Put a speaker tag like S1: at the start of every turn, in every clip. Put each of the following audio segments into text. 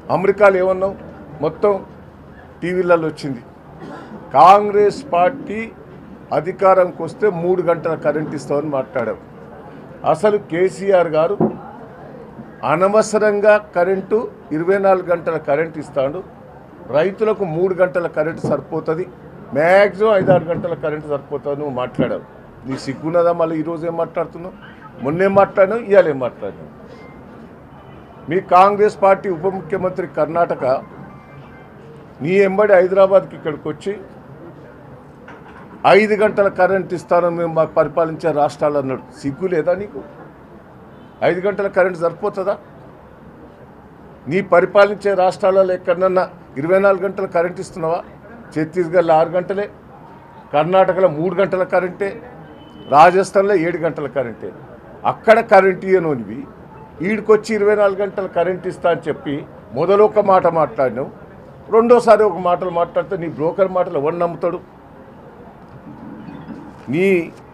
S1: అమెరికాలో ఏమన్నావు మొత్తం టీవీలలో వచ్చింది కాంగ్రెస్ పార్టీ అధికారంకి వస్తే మూడు గంటల కరెంట్ ఇస్తామని మాట్లాడావు అసలు కేసీఆర్ గారు అనవసరంగా కరెంటు ఇరవై నాలుగు గంటల కరెంట్ ఇస్తాడు రైతులకు మూడు గంటల కరెంటు సరిపోతుంది మ్యాక్సిమం ఐదారు గంటల కరెంటు సరిపోతుంది నువ్వు మాట్లాడావు నీ సిగ్గున్నదా మళ్ళీ ఈరోజు ఏం మాట్లాడుతున్నావు మొన్నేం మాట్లాడినావు ఇవాళ ఏం మాట్లాడినావు మీ కాంగ్రెస్ పార్టీ ఉప ముఖ్యమంత్రి కర్ణాటక నీ ఎంబడి హైదరాబాద్కి ఇక్కడికి వచ్చి ఐదు గంటల కరెంట్ ఇస్తానని మేము మాకు పరిపాలించే రాష్ట్రాలు అన్నాడు సిగ్గు లేదా నీకు ఐదు గంటల కరెంట్ సరిపోతుందా నీ పరిపాలించే రాష్ట్రాలలో ఎక్కడన్నా ఇరవై నాలుగు గంటల కరెంట్ ఇస్తున్నావా ఛత్తీస్గఢ్లో ఆరు గంటలే కర్ణాటకలో మూడు గంటల కరెంటే రాజస్థాన్లో ఏడు గంటల కరెంటే అక్కడ కరెంట్ ఇయ్యనోనివి ఈడికొచ్చి ఇరవై నాలుగు గంటల కరెంట్ ఇస్తా అని చెప్పి మొదలు ఒక మాట మాట్లాడినావు రెండోసారి ఒక మాటలు మాట్లాడితే నీ బ్రోకర్ మాటలు ఎవరు నమ్ముతాడు నీ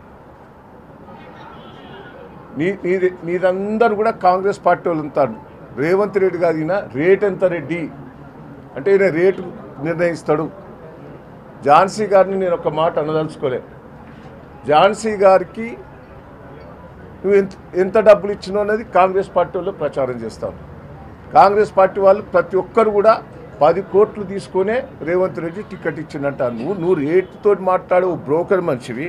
S1: నీ నీది నీదందరూ కూడా కాంగ్రెస్ పార్టీ వాళ్ళు ఉంటారు రేవంత్ రెడ్డి గారు ఈయన రేట్ ఎంత రెడ్డి అంటే ఈయన రేటు నిర్ణయిస్తాడు ఝాన్సీ గారిని నేను ఒక మాట అనదలుచుకోలే ఝాన్సీ గారికి నువ్వు ఎంత ఎంత డబ్బులు ఇచ్చినావు అనేది కాంగ్రెస్ పార్టీ వాళ్ళు ప్రచారం చేస్తాం కాంగ్రెస్ పార్టీ వాళ్ళు ప్రతి ఒక్కరు కూడా పది కోట్లు తీసుకొనే రేవంత్ రెడ్డి టికెట్ ఇచ్చిందంట నువ్వు నువ్వు రేటుతో మాట్లాడే ఓ బ్రోకర్ మనిషివి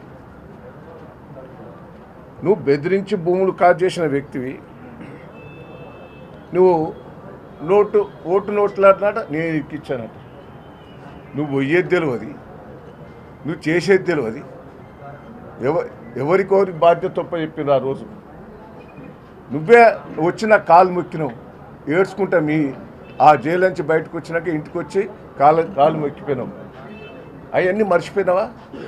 S1: నువ్వు బెదిరించి భూములు కాజ్ చేసిన వ్యక్తివి నువ్వు నోటు ఓటు నోట్లాడినాట నేను ఇచ్చానట నువ్వు పోయేది తెలియదు నువ్వు చేసేది తెలియదు ఎవ ఎవరికోరి బాధ్యత తప్ప చెప్పిన ఆ రోజు నువ్వే వచ్చిన కాలు మొక్కినావు ఏడ్చుకుంటా మీ ఆ జైలు నుంచి బయటకు వచ్చినాక ఇంటికి వచ్చి కాలు కాలు మొక్కిపోయినావు అవన్నీ మర్చిపోయినావా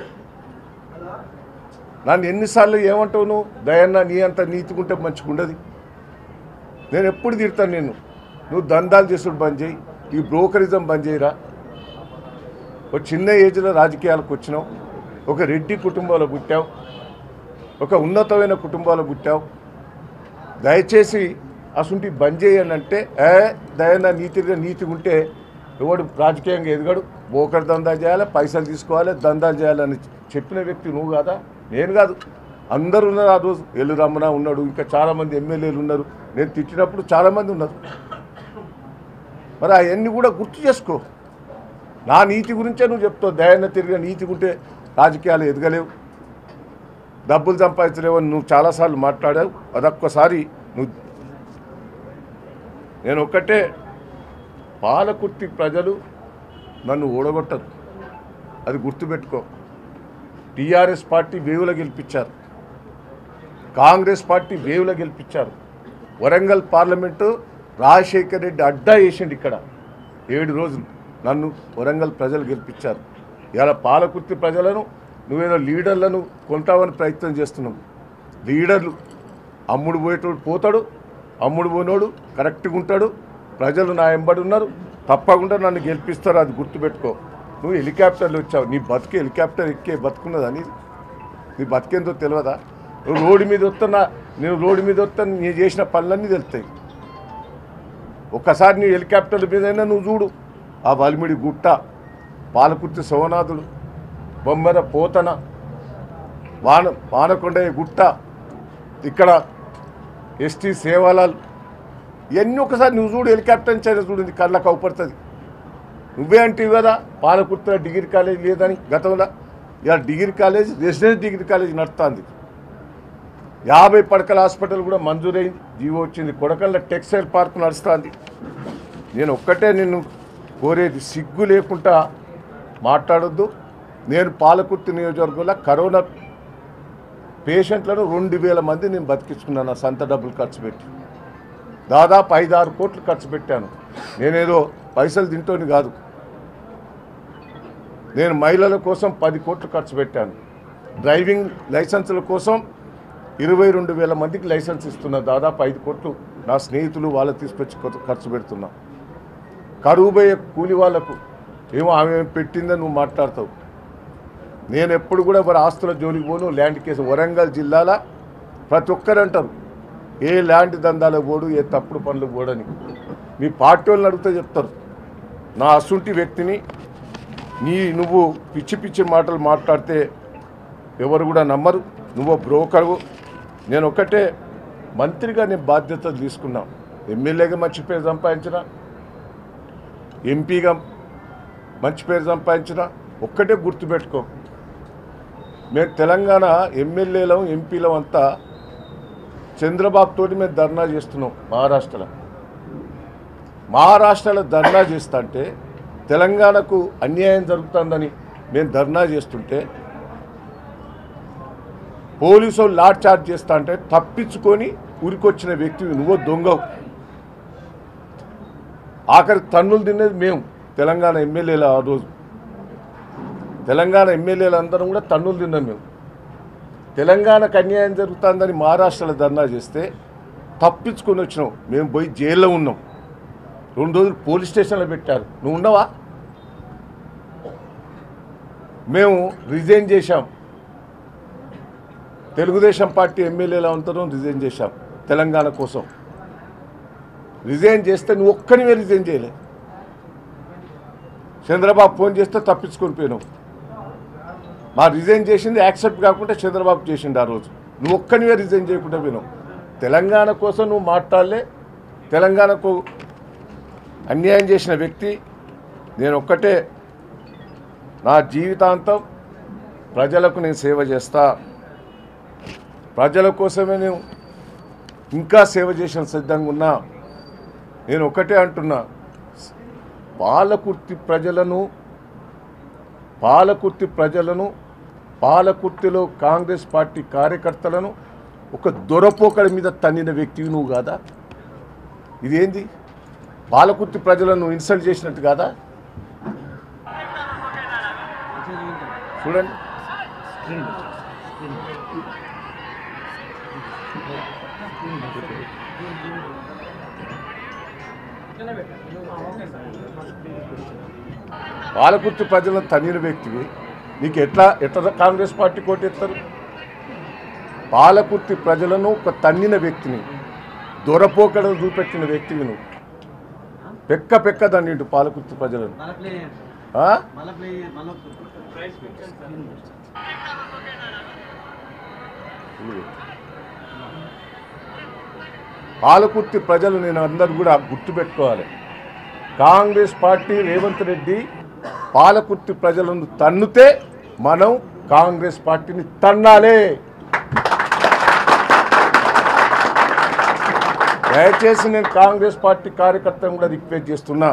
S1: నన్ను ఎన్నిసార్లు ఏమంటావు నువ్వు దయన్న నీ అంత నీతికుంటే మంచిగుండదు నేను ఎప్పుడు తిడతాను నేను నువ్వు దందాలు చేసుడు బంద్ చేయి ఈ బ్రోకరిజం బంద్ చేయరా ఒక చిన్న ఏజ్లో రాజకీయాలకు వచ్చినావు ఒక రెడ్డి కుటుంబంలో పుట్టావు ఒక ఉన్నతమైన కుటుంబాలు పుట్టావు దయచేసి అసంటి బంద్ చేయని అంటే ఏ దయన నీతిగా నీతిగా ఉంటే ఎవడు రాజకీయంగా ఎదగడు బోకర్ దందా చేయాలి పైసలు తీసుకోవాలి దందాలు చేయాలని చెప్పిన వ్యక్తి నువ్వు కాదా నేను కాదు అందరు ఉన్నారు ఆ రోజు ఎల్లు రమణ ఉన్నాడు ఇంకా చాలామంది ఎమ్మెల్యేలు ఉన్నారు నేను తిట్టినప్పుడు చాలామంది ఉన్నారు మరి అవన్నీ కూడా గుర్తు చేసుకో నా నీతి గురించే నువ్వు చెప్తావు దయాన్న తిరిగి నీతి ఉంటే రాజకీయాలు ఎదగలేవు డబ్బులు సంపాదించలేవని నువ్వు చాలాసార్లు మాట్లాడావు అదొక్కసారి నువ్వు నేను ఒక్కటే పాలకుర్తి ప్రజలు నన్ను ఓడగొట్టరు అది గుర్తుపెట్టుకో టీఆర్ఎస్ పార్టీ వేవుల గెలిపించారు కాంగ్రెస్ పార్టీ వేవుల గెలిపించారు వరంగల్ పార్లమెంటు రాజశేఖర్ రెడ్డి అడ్డా వేసిండు ఇక్కడ ఏడు రోజులు నన్ను వరంగల్ ప్రజలు గెలిపించారు ఇలా పాలకుర్తి ప్రజలను నువ్వేదో లీడర్లను కొంటామని ప్రయత్నం చేస్తున్నావు లీడర్లు అమ్ముడు పోయేటోడు పోతాడు అమ్ముడు పోయినోడు కరెక్ట్గా ఉంటాడు ప్రజలు నా ఎంబడి ఉన్నారు తప్పకుండా నన్ను గెలిపిస్తారు అది గుర్తుపెట్టుకో నువ్వు హెలికాప్టర్లు వచ్చావు నీ బతుకు హెలికాప్టర్ ఎక్కే బతుకున్నదా నీ నీ బతికేందో తెలియదా నువ్వు రోడ్డు మీద వస్తున్నా నేను రోడ్డు మీద వస్తా నీ చేసిన పనులన్నీ తెలుస్తాయి ఒక్కసారి నీ హెలికాప్టర్ల మీదైనా నువ్వు చూడు ఆ వలిమిడి గుట్ట పాలకుర్తి సోనాథుడు బొమ్మెర పోతన వాన వానకొండ గుట్ట ఇక్కడ ఎస్టీ సేవాలాల్ ఇవన్నీ ఒకసారి నువ్వు చూడు హెలికాప్టర్ నుంచి అయినా చూడు నీ కళ్ళకు అవుపడుతుంది నువ్వే అంటివి కదా పాలకుర్తిలో డిగ్రీ కాలేజ్ లేదని గతంలో ఇలా degree college residence degree college నడుస్తుంది యాభై పడకల హాస్పిటల్ కూడా మంజూరైంది జీవో వచ్చింది కొడకల్ల టెక్స్టైల్ పార్క్ నడుస్తుంది నేను ఒక్కటే నిన్ను కోరేది సిగ్గు లేకుండా మాట్లాడొద్దు నేను పాలకుర్తి నియోజకవర్గంలో కరోనా పేషెంట్లను రెండు వేల మంది నేను బతికించుకున్నాను నా సొంత డబ్బులు ఖర్చు పెట్టి దాదాపు ఐదు ఆరు కోట్లు ఖర్చు పెట్టాను నేనేదో పైసలు తింటోని కాదు నేను మహిళల కోసం పది కోట్లు ఖర్చు పెట్టాను డ్రైవింగ్ లైసెన్సుల కోసం ఇరవై రెండు వేల మందికి లైసెన్స్ ఇస్తున్నా దాదాపు ఐదు కోట్లు నా స్నేహితులు వాళ్ళు తీసుకొచ్చి కొత్త ఖర్చు పెడుతున్నా కరువు పోయే కూలి వాళ్ళకు ఏమో ఆమె ఏం పెట్టిందని నువ్వు మాట్లాడతావు నేను ఎప్పుడు కూడా మరి ఆస్తుల జోలికి పోను ల్యాండ్ కేసు వరంగల్ జిల్లాల ప్రతి ఒక్కరు అంటారు ఏ ల్యాండ్ దందాలకు పోడు ఏ తప్పుడు పనులకు పోడని మీ పార్టీ వాళ్ళని అడిగితే చెప్తారు నా అసుంటి వ్యక్తిని నీ నువ్వు పిచ్చి పిచ్చి మాటలు మాట్లాడితే ఎవరు కూడా నమ్మరు నువ్వు బ్రోకరు నేను ఒక్కటే మంత్రిగా నేను బాధ్యతలు తీసుకున్నా ఎమ్మెల్యేగా మంచి పేరు సంపాదించిన ఎంపీగా మంచి పేరు సంపాదించిన ఒక్కటే గుర్తుపెట్టుకో మేము తెలంగాణ ఎమ్మెల్యేలం ఎంపీలం అంతా చంద్రబాబుతో మేము ధర్నా చేస్తున్నాం మహారాష్ట్రలో మహారాష్ట్రలో ధర్నా చేస్తా అంటే తెలంగాణకు అన్యాయం జరుగుతుందని మేము ధర్నా చేస్తుంటే పోలీసు వాళ్ళు లాడ్ చార్జ్ చేస్తా అంటే తప్పించుకొని ఉరికొచ్చిన వ్యక్తివి నువ్వు దొంగవు ఆఖరి తన్నులు తినేది మేము తెలంగాణ ఎమ్మెల్యేలు ఆ రోజు తెలంగాణ ఎమ్మెల్యేలు అందరం కూడా తన్నులు తిన్నాం మేము తెలంగాణకు అన్యాయం జరుగుతుందని మహారాష్ట్రలో ధర్నా చేస్తే తప్పించుకొని వచ్చినాం మేము పోయి జైల్లో ఉన్నాం రెండు రోజులు పోలీస్ స్టేషన్లో పెట్టారు నువ్వు ఉన్నావా మేము రిజైన్ చేశాం తెలుగుదేశం పార్టీ ఎమ్మెల్యేలు అందరం రిజైన్ చేశాం తెలంగాణ కోసం రిజైన్ చేస్తే నువ్వు ఒక్కనివే రిజైన్ చేయలే చంద్రబాబు ఫోన్ చేస్తే తప్పించుకొని పోయినావు మా రిజైన్ చేసింది యాక్సెప్ట్ కాకుండా చంద్రబాబు చేసిండు ఆ రోజు నువ్వు ఒక్కనివే రిజైన్ చేయకుండా పోయినావు తెలంగాణ కోసం నువ్వు మాట్లాడలే తెలంగాణకు అన్యాయం చేసిన వ్యక్తి నేను ఒక్కటే నా జీవితాంతం ప్రజలకు నేను సేవ చేస్తా ప్రజల కోసమే నేను ఇంకా సేవ చేసిన సిద్ధంగా ఉన్నా నేను ఒకటే అంటున్నా పాలకుర్తి ప్రజలను పాలకుర్తి ప్రజలను పాలకుర్తిలో కాంగ్రెస్ పార్టీ కార్యకర్తలను ఒక దొరపోకడి మీద తన్నిన వ్యక్తివి నువ్వు కాదా ఇదేంది పాలకుర్తి ప్రజలను ఇన్సల్ట్ చేసినట్టు కాదా చూడండి పాలకుర్తి ప్రజలను తన్నిన వ్యక్తివి నీకు ఎట్లా ఎట్లా కాంగ్రెస్ పార్టీ కోటెత్తారు పాలకుర్తి ప్రజలను ఒక తన్నిన వ్యక్తిని దొరపోకడను చూపెట్టిన వ్యక్తివి నువ్వు పెక్క పెక్క తన్నింటు పాలకుర్తి ప్రజలను
S2: మళ్ళా ప్లే చేయండి.
S1: ఆ?
S2: మళ్ళా ప్లే చేయండి. మళ్ళా
S1: పాలకుర్తి ప్రజలు నేను అందరు కూడా గుర్తుపెట్టుకోవాలి కాంగ్రెస్ పార్టీ రేవంత్ రెడ్డి పాలకుర్తి ప్రజలను తన్నుతే మనం కాంగ్రెస్ పార్టీని తన్నాలే దయచేసి నేను కాంగ్రెస్ పార్టీ కార్యకర్తను కూడా రిక్వెస్ట్ చేస్తున్నా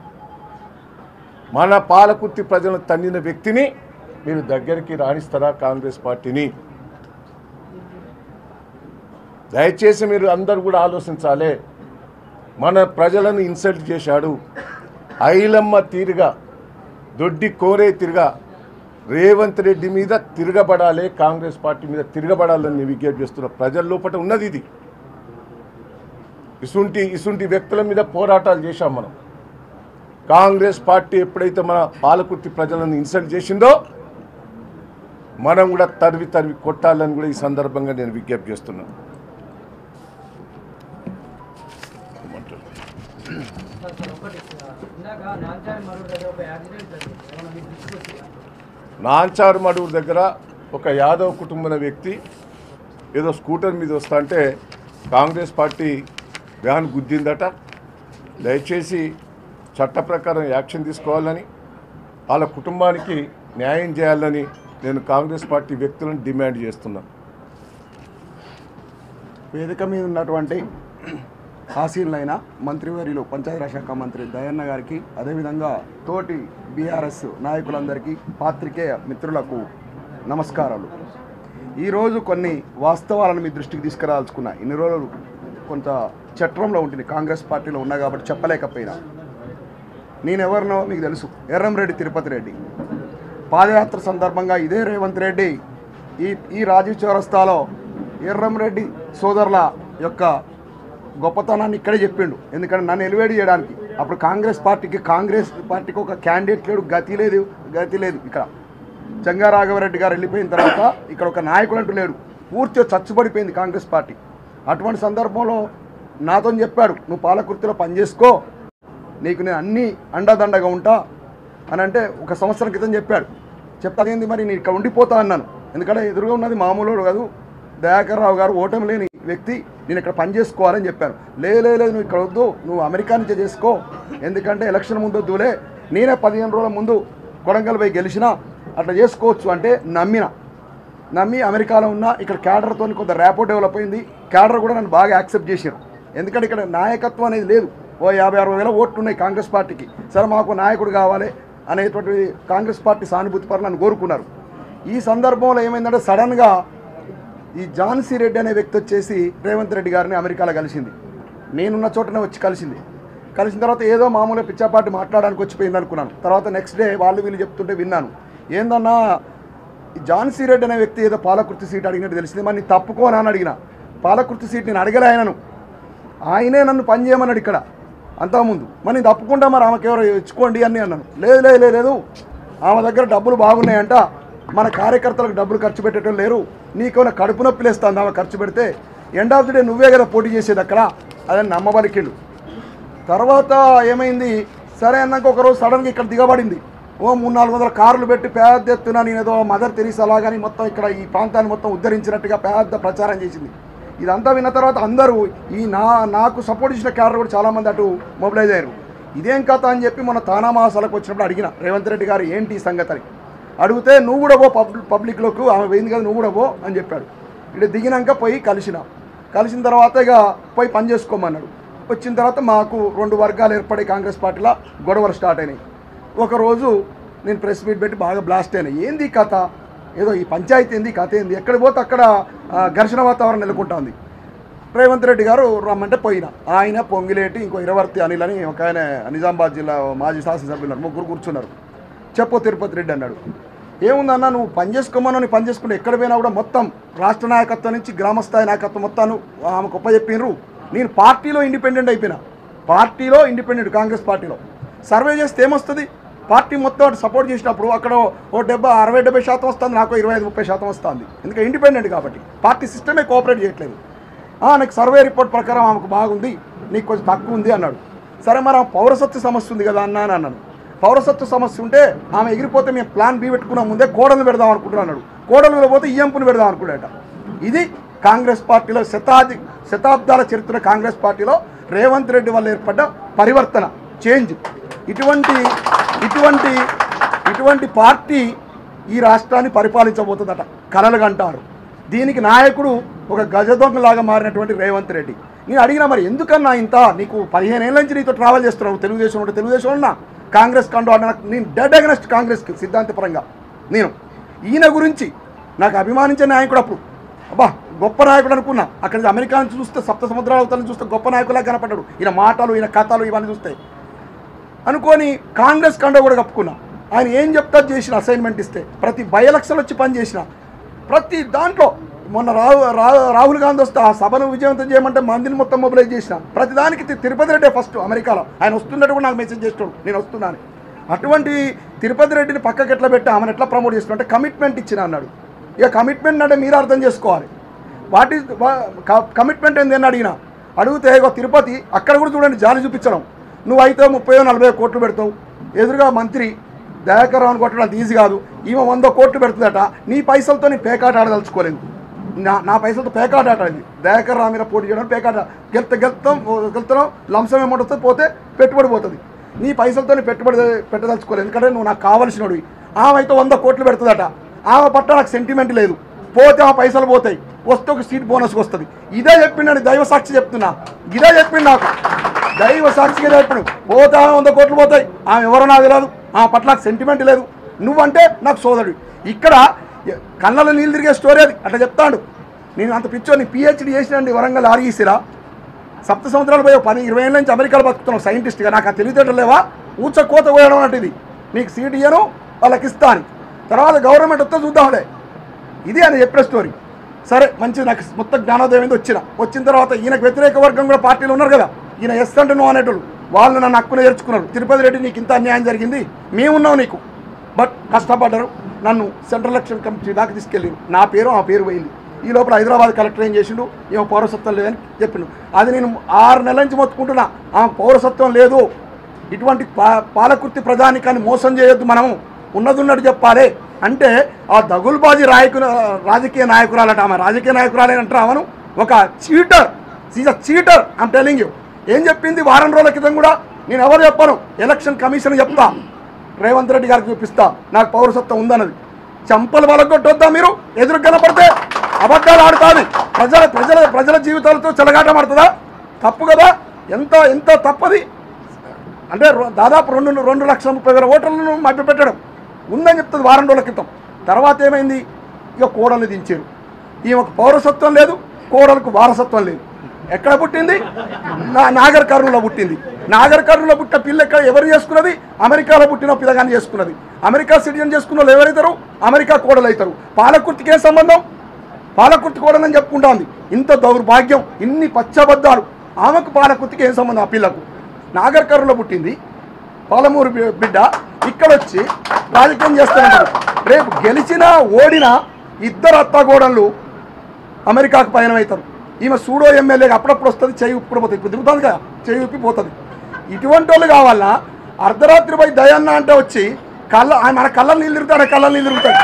S1: మన పాలకుర్తి ప్రజలను తన్నిన వ్యక్తిని మీరు దగ్గరికి రాణిస్తారా కాంగ్రెస్ పార్టీని దయచేసి మీరు అందరు కూడా ఆలోచించాలి మన ప్రజలను ఇన్సల్ట్ చేశాడు ఐలమ్మ తీరుగా దొడ్డి కోరే తిరగా రేవంత్ రెడ్డి మీద తిరగబడాలి కాంగ్రెస్ పార్టీ మీద తిరగబడాలని నేను విజ్ఞప్తి చేస్తున్నా ప్రజల లోపల ఉన్నది ఇది ఇసుంటి ఇసుంటి వ్యక్తుల మీద పోరాటాలు చేశాం మనం కాంగ్రెస్ పార్టీ ఎప్పుడైతే మన పాలకుర్తి ప్రజలను ఇన్సల్ట్ చేసిందో మనం కూడా తరివి తరివి కొట్టాలని కూడా ఈ సందర్భంగా నేను విజ్ఞప్తి చేస్తున్నాను
S3: సార్ సార్ ఒకటి ఇందాక నాంచారి మరో దగ్గర ఒక యాక్సిడెంట్ జరిగింది ఏమన్నా మీకు తీసుకొచ్చిందా
S1: నాంచారు మడూరు దగ్గర ఒక యాదవ్ కుటుంబం వ్యక్తి ఏదో స్కూటర్ మీద వస్తా అంటే కాంగ్రెస్ పార్టీ వ్యాన్ గుద్దిందట దయచేసి చట్ట ప్రకారం యాక్షన్ తీసుకోవాలని వాళ్ళ కుటుంబానికి న్యాయం చేయాలని నేను కాంగ్రెస్ పార్టీ వ్యక్తులను డిమాండ్ చేస్తున్నా
S4: వేదిక మీద ఉన్నటువంటి ఆసీనులైన మంత్రివర్యులు పంచాయతీరాజ్ శాఖ మంత్రి దయన్న గారికి అదేవిధంగా తోటి బీఆర్ఎస్ నాయకులందరికీ పాత్రికేయ మిత్రులకు నమస్కారాలు ఈరోజు కొన్ని వాస్తవాలను మీ దృష్టికి తీసుకురాల్చుకున్నా ఇన్ని రోజులు కొంత చట్రంలో ఉంటుంది కాంగ్రెస్ పార్టీలో ఉన్నా కాబట్టి చెప్పలేకపోయినా నేనెవరినో మీకు తెలుసు ఎర్రంరెడ్డి తిరుపతి రెడ్డి పాదయాత్ర సందర్భంగా ఇదే రేవంత్ రెడ్డి ఈ ఈ రాజీవ్ చౌరస్తాలో ఎర్రంరెడ్డి సోదరుల యొక్క గొప్పతనాన్ని ఇక్కడే చెప్పిండు ఎందుకంటే నన్ను ఎలివేట్ చేయడానికి అప్పుడు కాంగ్రెస్ పార్టీకి కాంగ్రెస్ పార్టీకి ఒక క్యాండిడేట్ లేడు గతి లేదు గతి లేదు ఇక్కడ చెంగారాఘవరెడ్డి గారు వెళ్ళిపోయిన తర్వాత ఇక్కడ ఒక నాయకుడు అంటూ లేడు పూర్తిగా చచ్చుబడిపోయింది కాంగ్రెస్ పార్టీ అటువంటి సందర్భంలో నాతో చెప్పాడు నువ్వు పాలకుర్తిలో పనిచేసుకో నీకు నేను అన్ని అండదండగా ఉంటా అని అంటే ఒక సంవత్సరం క్రితం చెప్పాడు చెప్తా అదేంది మరి నేను ఇక్కడ ఉండిపోతా అన్నాను ఎందుకంటే ఎదురుగా ఉన్నది మామూలు కాదు దయాకర్ రావు గారు ఓటమి లేని వ్యక్తి నేను ఇక్కడ పని చేసుకోవాలని చెప్పాను లే లే లేదు నువ్వు ఇక్కడ వద్దు నువ్వు అమెరికా నుంచే చేసుకో ఎందుకంటే ఎలక్షన్ ముందు వద్దులే నేనే పదిహేను రోజుల ముందు కొడంగల్ పోయి గెలిచినా అట్లా చేసుకోవచ్చు అంటే నమ్మిన నమ్మి అమెరికాలో ఉన్న ఇక్కడ క్యాడర్తో కొంత ర్యాపో డెవలప్ అయింది క్యాడర్ కూడా నన్ను బాగా యాక్సెప్ట్ చేశారు ఎందుకంటే ఇక్కడ నాయకత్వం అనేది లేదు ఓ యాభై అరవై వేల ఓట్లు ఉన్నాయి కాంగ్రెస్ పార్టీకి సరే మాకు నాయకుడు కావాలి అనేటువంటి కాంగ్రెస్ పార్టీ సానుభూతి పరులు నన్ను కోరుకున్నారు ఈ సందర్భంలో ఏమైందంటే సడన్గా ఈ ఝాన్సీ రెడ్డి అనే వ్యక్తి వచ్చేసి రేవంత్ రెడ్డి గారిని అమెరికాలో కలిసింది నేనున్న చోటనే వచ్చి కలిసింది కలిసిన తర్వాత ఏదో మామూలుగా పిచ్చాపాటి మాట్లాడడానికి వచ్చిపోయింది అనుకున్నాను తర్వాత నెక్స్ట్ డే వాళ్ళు వీళ్ళు చెప్తుంటే విన్నాను ఏందన్నా ఈ ఝాన్సీ రెడ్డి అనే వ్యక్తి ఏదో పాలకుర్తి సీట్ అడిగినట్టు తెలిసింది మరి నీ తప్పుకోనా అని అడిగిన పాలకుర్తి సీట్ నేను అడగలే ఆయనను ఆయనే నన్ను పని చేయమన్నాడు ఇక్కడ అంతకుముందు మరి నేను తప్పకుండా మరి ఆమెకి ఎవరు ఇచ్చుకోండి అని అన్నాను లేదు లేదు లేదు, లేదు ఆమె దగ్గర డబ్బులు బాగున్నాయంట మన కార్యకర్తలకు డబ్బులు ఖర్చు పెట్టడం లేరు నీకేమైనా కడుపు నొప్పి లేస్తుంది ఆమె ఖర్చు పెడితే ఎండ్ ఆఫ్ ది డే నువ్వే కదా పోటీ చేసేది అక్కడ అదని నమ్మబలికిండు తర్వాత ఏమైంది సరే అన్నాక ఒకరోజు సడన్గా ఇక్కడ దిగబడింది ఓ మూడు నాలుగు వందల కార్లు పెట్టి పెద్ద ఎత్తున నేను ఏదో మదర్ తెరీసా లాగాని మొత్తం ఇక్కడ ఈ ప్రాంతాన్ని మొత్తం ఉద్ధరించినట్టుగా పెద్ద ప్రచారం చేసింది ఇదంతా విన్న తర్వాత అందరూ ఈ నా నాకు సపోర్ట్ ఇచ్చిన క్యాడర్ కూడా చాలామంది అటు మొబిలైజ్ అయ్యారు ఇదేం కథ అని చెప్పి మన తానా మహాసలకు వచ్చినప్పుడు అడిగిన రేవంత్ రెడ్డి గారు ఏంటి ఈ సంగతి అని అడిగితే నువ్వు కూడా పో పబ్లిక్ పబ్లిక్లోకి ఆమె పోయింది కదా నువ్వు కూడా పో అని చెప్పాడు ఇక్కడ దిగినాక పోయి కలిసిన కలిసిన తర్వాత ఇక పోయి పని చేసుకోమన్నాడు వచ్చిన తర్వాత మాకు రెండు వర్గాలు ఏర్పడి కాంగ్రెస్ పార్టీలో గొడవలు స్టార్ట్ అయినాయి ఒకరోజు నేను ప్రెస్ మీట్ పెట్టి బాగా బ్లాస్ట్ అయినా ఏంది ఈ కథ ఏదో ఈ పంచాయతీ ఏంది ఈ కథ ఏంది ఎక్కడ పోతే అక్కడ ఆ, ఘర్షణ వాతావరణం నెలకొంటుంది రేవంత్ రెడ్డి గారు రమ్మంటే పోయిన ఆయన పొంగిలేటి ఇంకో ఇరవర్తి అనిల్ అని ఒక ఆయన నిజామాబాద్ జిల్లా మాజీ శాసనసభ్యులు ఉన్నారు. ముగ్గురు కూర్చున్నారు చెప్పు తిరుపతి రెడ్డి అన్నాడు ఏముందన్న నువ్వు పని చేసుకోమని నీ పని చేసుకుంటే ఎక్కడ పోయినా కూడా మొత్తం రాష్ట్ర నాయకత్వం నుంచి గ్రామస్థాయి నాయకత్వం మొత్తాను ఆమెకు చెప్పినరు నేను పార్టీలో ఇండిపెండెంట్ అయిపోయినా పార్టీలో ఇండిపెండెంట్ కాంగ్రెస్ పార్టీలో సర్వే చేస్తే ఏమొస్తుంది పార్టీ మొత్తం అటు సపోర్ట్ చేసినప్పుడు అక్కడ ఓ డెబ్బై అరవై డెబ్బై శాతం వస్తుంది నాకు ఇరవై ఐదు ముప్పై శాతం వస్తుంది ఎందుకంటే ఇండిపెండెంట్ కాబట్టి పార్టీ సిస్టమే కోఆపరేట్ చేయట్లేదు "ఆ, నాకు సర్వే రిపోర్ట్ ప్రకారం ఆమెకు బాగుంది నీకు కొంచెం తక్కువ ఉంది అన్నాడు సరే మరి ఆ పౌరసత్వ సమస్య ఉంది కదా అన్నా అని అన్నాను పౌరసత్వ సమస్య ఉంటే ఆమె ఎగిరిపోతే మేము ప్లాన్ బి పెట్టుకున్నాం ముందే కోడలు పెడదాం అనుకుంటున్నాను అన్నాడు కోడలు పోతే ఈఎంపుని పెడదాం అనుకున్నాడట ఇది కాంగ్రెస్ పార్టీలో శతాది శతాబ్దాల చరిత్ర కాంగ్రెస్ పార్టీలో రేవంత్ రెడ్డి వల్ల ఏర్పడ్డ పరివర్తన చేంజ్ ఇటువంటి ఇటువంటి ఇటువంటి పార్టీ ఈ రాష్ట్రాన్ని పరిపాలించబోతుందట కలలుగా అంటారు దీనికి నాయకుడు ఒక గజదొంగలాగా మారినటువంటి రేవంత్ రెడ్డి నేను అడిగినా మరి ఎందుకన్నా ఇంత నీకు పదిహేను ఏళ్ళ నుంచి నీతో ట్రావెల్ చేస్తున్నావు తెలుగుదేశం ఉంటే తెలుగుదేశం ఉన్నా కాంగ్రెస్ కండు అన్న నేను డెడ్ అగనెస్ట్ కాంగ్రెస్కి సిద్ధాంతపరంగా నేను ఈయన గురించి నాకు అభిమానించే నాయకుడు అప్పుడు అబ్బా గొప్ప నాయకుడు అనుకున్నా అక్కడి నుంచి అమెరికా నుంచి చూస్తే సప్త సముద్రాల అవతల నుంచి చూస్తే గొప్ప నాయకులా కనపడ్డాడు ఈయన మాటలు ఈయన కథలు ఇవన్నీ చూస్తే అనుకొని కాంగ్రెస్ కండ కూడా కప్పుకున్నా ఆయన ఏం చెప్తా చేసిన అసైన్మెంట్ ఇస్తే ప్రతి బై ఎలక్షన్ వచ్చి పని చేసిన ప్రతి దాంట్లో మొన్న రాహు రా- రాహుల్ గాంధీ వస్తే ఆ సభను విజయవంతం చేయమంటే మందిని మొత్తం మొబిలైజ్ చేసిన ప్రతి దానికి తి- తిరుపతి రెడ్డి ఫస్ట్ అమెరికాలో ఆయన వస్తున్నట్టు కూడా నాకు మెసేజ్ చేస్తాడు నేను వస్తున్నాను అటువంటి తిరుపతి రెడ్డిని పక్కకి ఎట్లా పెట్టి ఆమెను ఎట్లా ప్రమోట్ చేస్తున్నా అంటే కమిట్మెంట్ ఇచ్చిన అన్నాడు ఇక కమిట్మెంట్ అంటే మీరు అర్థం చేసుకోవాలి వాట్ ఈస్ కమిట్మెంట్ ఏంది అని అడిగిన అడిగితే ఇగో తిరుపతి అక్కడ కూడా చూడండి జాలి చూపించడం నువ్వైతే ముప్పై నలభై కోట్లు పెడతావు ఎదురుగా మంత్రి దయాకర్ రావుని కొట్టడం అంత ఈజీ కాదు ఈమె వంద కోట్లు పెడుతుందట నీ పైసలతో నీ పేకాట ఆడదలుచుకోలేదు నా నా పైసలతో పేకాట ఆడాలి దయాకర్ రావు మీద పోటీ చేయడం పేకాట గెలుత గెలుతాం గెలుతున్నాం లంసం అమౌంట్ వస్తే పోతే పెట్టుబడి పోతుంది నీ పైసలతో నీ పెట్టుబడి పెట్టదలుచుకోలేదు ఎందుకంటే నువ్వు నాకు కావలసినవి ఆమె అయితే వంద కోట్లు పెడుతుందట ఆమె పట్ల నాకు సెంటిమెంట్ లేదు పోతే ఆ పైసలు పోతాయి వస్తే ఒక సీట్ బోనస్ వస్తుంది ఇదే చెప్పిండని దైవ సాక్షి చెప్తున్నా ఇదే చెప్పిండు నాకు దైవ సాక్షిగా చెప్పాడు పోతే ఆమె వంద కోట్లు పోతాయి ఆమె ఎవరో నాకు తెలియదు ఆమె పట్ల నాకు సెంటిమెంట్ లేదు నువ్వంటే నాకు సోదరుడు ఇక్కడ ఎ- కళ్ళలో నీళ్ళు తిరిగే స్టోరీ అది అట్లా చెప్తాడు నేను అంత పిచ్చో నీ పిహెచ్డి చేసినండి వరంగల్ ఆర్ఈసీరా సప్త సంవత్సరాలు పోయి పని ఇరవై ఏళ్ళ నుంచి అమెరికాలో బతుకుతున్నావు సైంటిస్ట్గా నాకు ఆ తెలివితేటలు లేవా ఊచ కోత పోయడం అంటే ఇది నీకు సీట్ ఇయ్యను వాళ్ళకి ఇస్తా అని తర్వాత గవర్నమెంట్ వస్తే చూద్దాంలే ఇది ఆయన చెప్పిన స్టోరీ సరే మంచిది నాకు మొత్తం జ్ఞానోదయం మీద వచ్చిన వచ్చిన తర్వాత ఈయనకు వ్యతిరేక వర్గం కూడా పార్టీలు ఉన్నారు కదా ఈయన ఎస్ అంటే నువ్వు అనేటోళ్ళు వాళ్ళు నన్ను హక్కున చేర్చుకున్నారు తిరుపతి రెడ్డి నీకు ఇంత అన్యాయం జరిగింది మేమున్నాం నీకు బట్ కష్టపడ్డారు నన్ను సెంట్రల్ ఎలక్షన్ కమిటీ దాకా తీసుకెళ్ళారు నా పేరు ఆ పేరు పోయింది ఈ లోపల హైదరాబాద్ కలెక్టర్ ఏం చేసిండు ఏమో పౌరసత్వం లేదని చెప్పిండు అది నేను ఆరు నెలల నుంచి మొత్తుకుంటున్నా ఆ పౌరసత్వం లేదు ఇటువంటి పా పాలకుర్తి ప్రధానికాన్ని మోసం చేయొద్దు మనం ఉన్నది ఉన్నట్టు చెప్పాలి అంటే ఆ దగుల్బాజీ రాయకు రాజకీయ నాయకురాలట ఆమె రాజకీయ నాయకురాలే అంటారు ఆమెను ఒక cheater is a cheater I'm telling you ఏం చెప్పింది వారం రోజుల క్రితం కూడా నేను ఎవరు చెప్పను ఎలక్షన్ కమిషన్ చెప్తా రేవంత్ రెడ్డి గారికి చూపిస్తా నాకు పౌరసత్వం ఉందన్నది చంపలు వలగొట్టొద్దా మీరు ఎదురు కనపడితే అబద్ధాలు ఆడుతుంది ప్రజల ప్రజల ప్రజల జీవితాలతో చెలగాటం ఆడుతుందా తప్పు కదా ఎంత ఎంత తప్పది అంటే రొ- దాదాపు రెండు రెండు లక్షల ముప్పై వేల ఓటర్లను మభ్యపెట్టడం ఉందని చెప్తుంది వారం రోజుల క్రితం తర్వాత ఏమైంది ఇక కోడల్ని దించారు ఈమెకు పౌరసత్వం లేదు కోడలకు వారసత్వం లేదు ఎక్కడ పుట్టింది నా నాగర్ కర్నూలులో పుట్టింది నాగర్ కర్నూలులో పుట్టిన పిల్ల ఎక్కడ ఎవరు చేసుకున్నది అమెరికాలో పుట్టిన పిల్లగాని చేసుకున్నది అమెరికా సిటిజన్ చేసుకున్న వాళ్ళు ఎవరైతారు అమెరికా కోడలు అవుతారు పాలకుర్తికి ఏ సంబంధం పాలకుర్తి కోడలని చెప్పుకుంటా ఉంది ఇంత దౌర్భాగ్యం ఇన్ని పచ్చబద్దాలు ఆమెకు పాలకుర్తికి ఏం సంబంధం ఆ పిల్లకు నాగర్ కర్నూలులో పుట్టింది పాలమూరు బి- బిడ్డ ఇక్కడ వచ్చి రాజకీయం చేస్తున్నారు రేపు గెలిచినా ఓడినా ఇద్దరు అత్తగోడళ్ళు అమెరికాకు పయనం అవుతారు ఈమె సూడో ఎమ్మెల్యేగా అప్పుడప్పుడు వస్తుంది చేయి ఉప్పుడు పోతుంది ఇప్పుడు దిగుతుంది కదా చేయి ఉప్పి పోతుంది ఇటువంటి వాళ్ళు కావాలా అర్ధరాత్రి పోయి దయన్న అంటే వచ్చి కళ్ళ ఆయన మన కళ్ళ నీళ్ళు తిరుగుతాడు కళ్ళ నీళ్ళు తిరుగుతాడు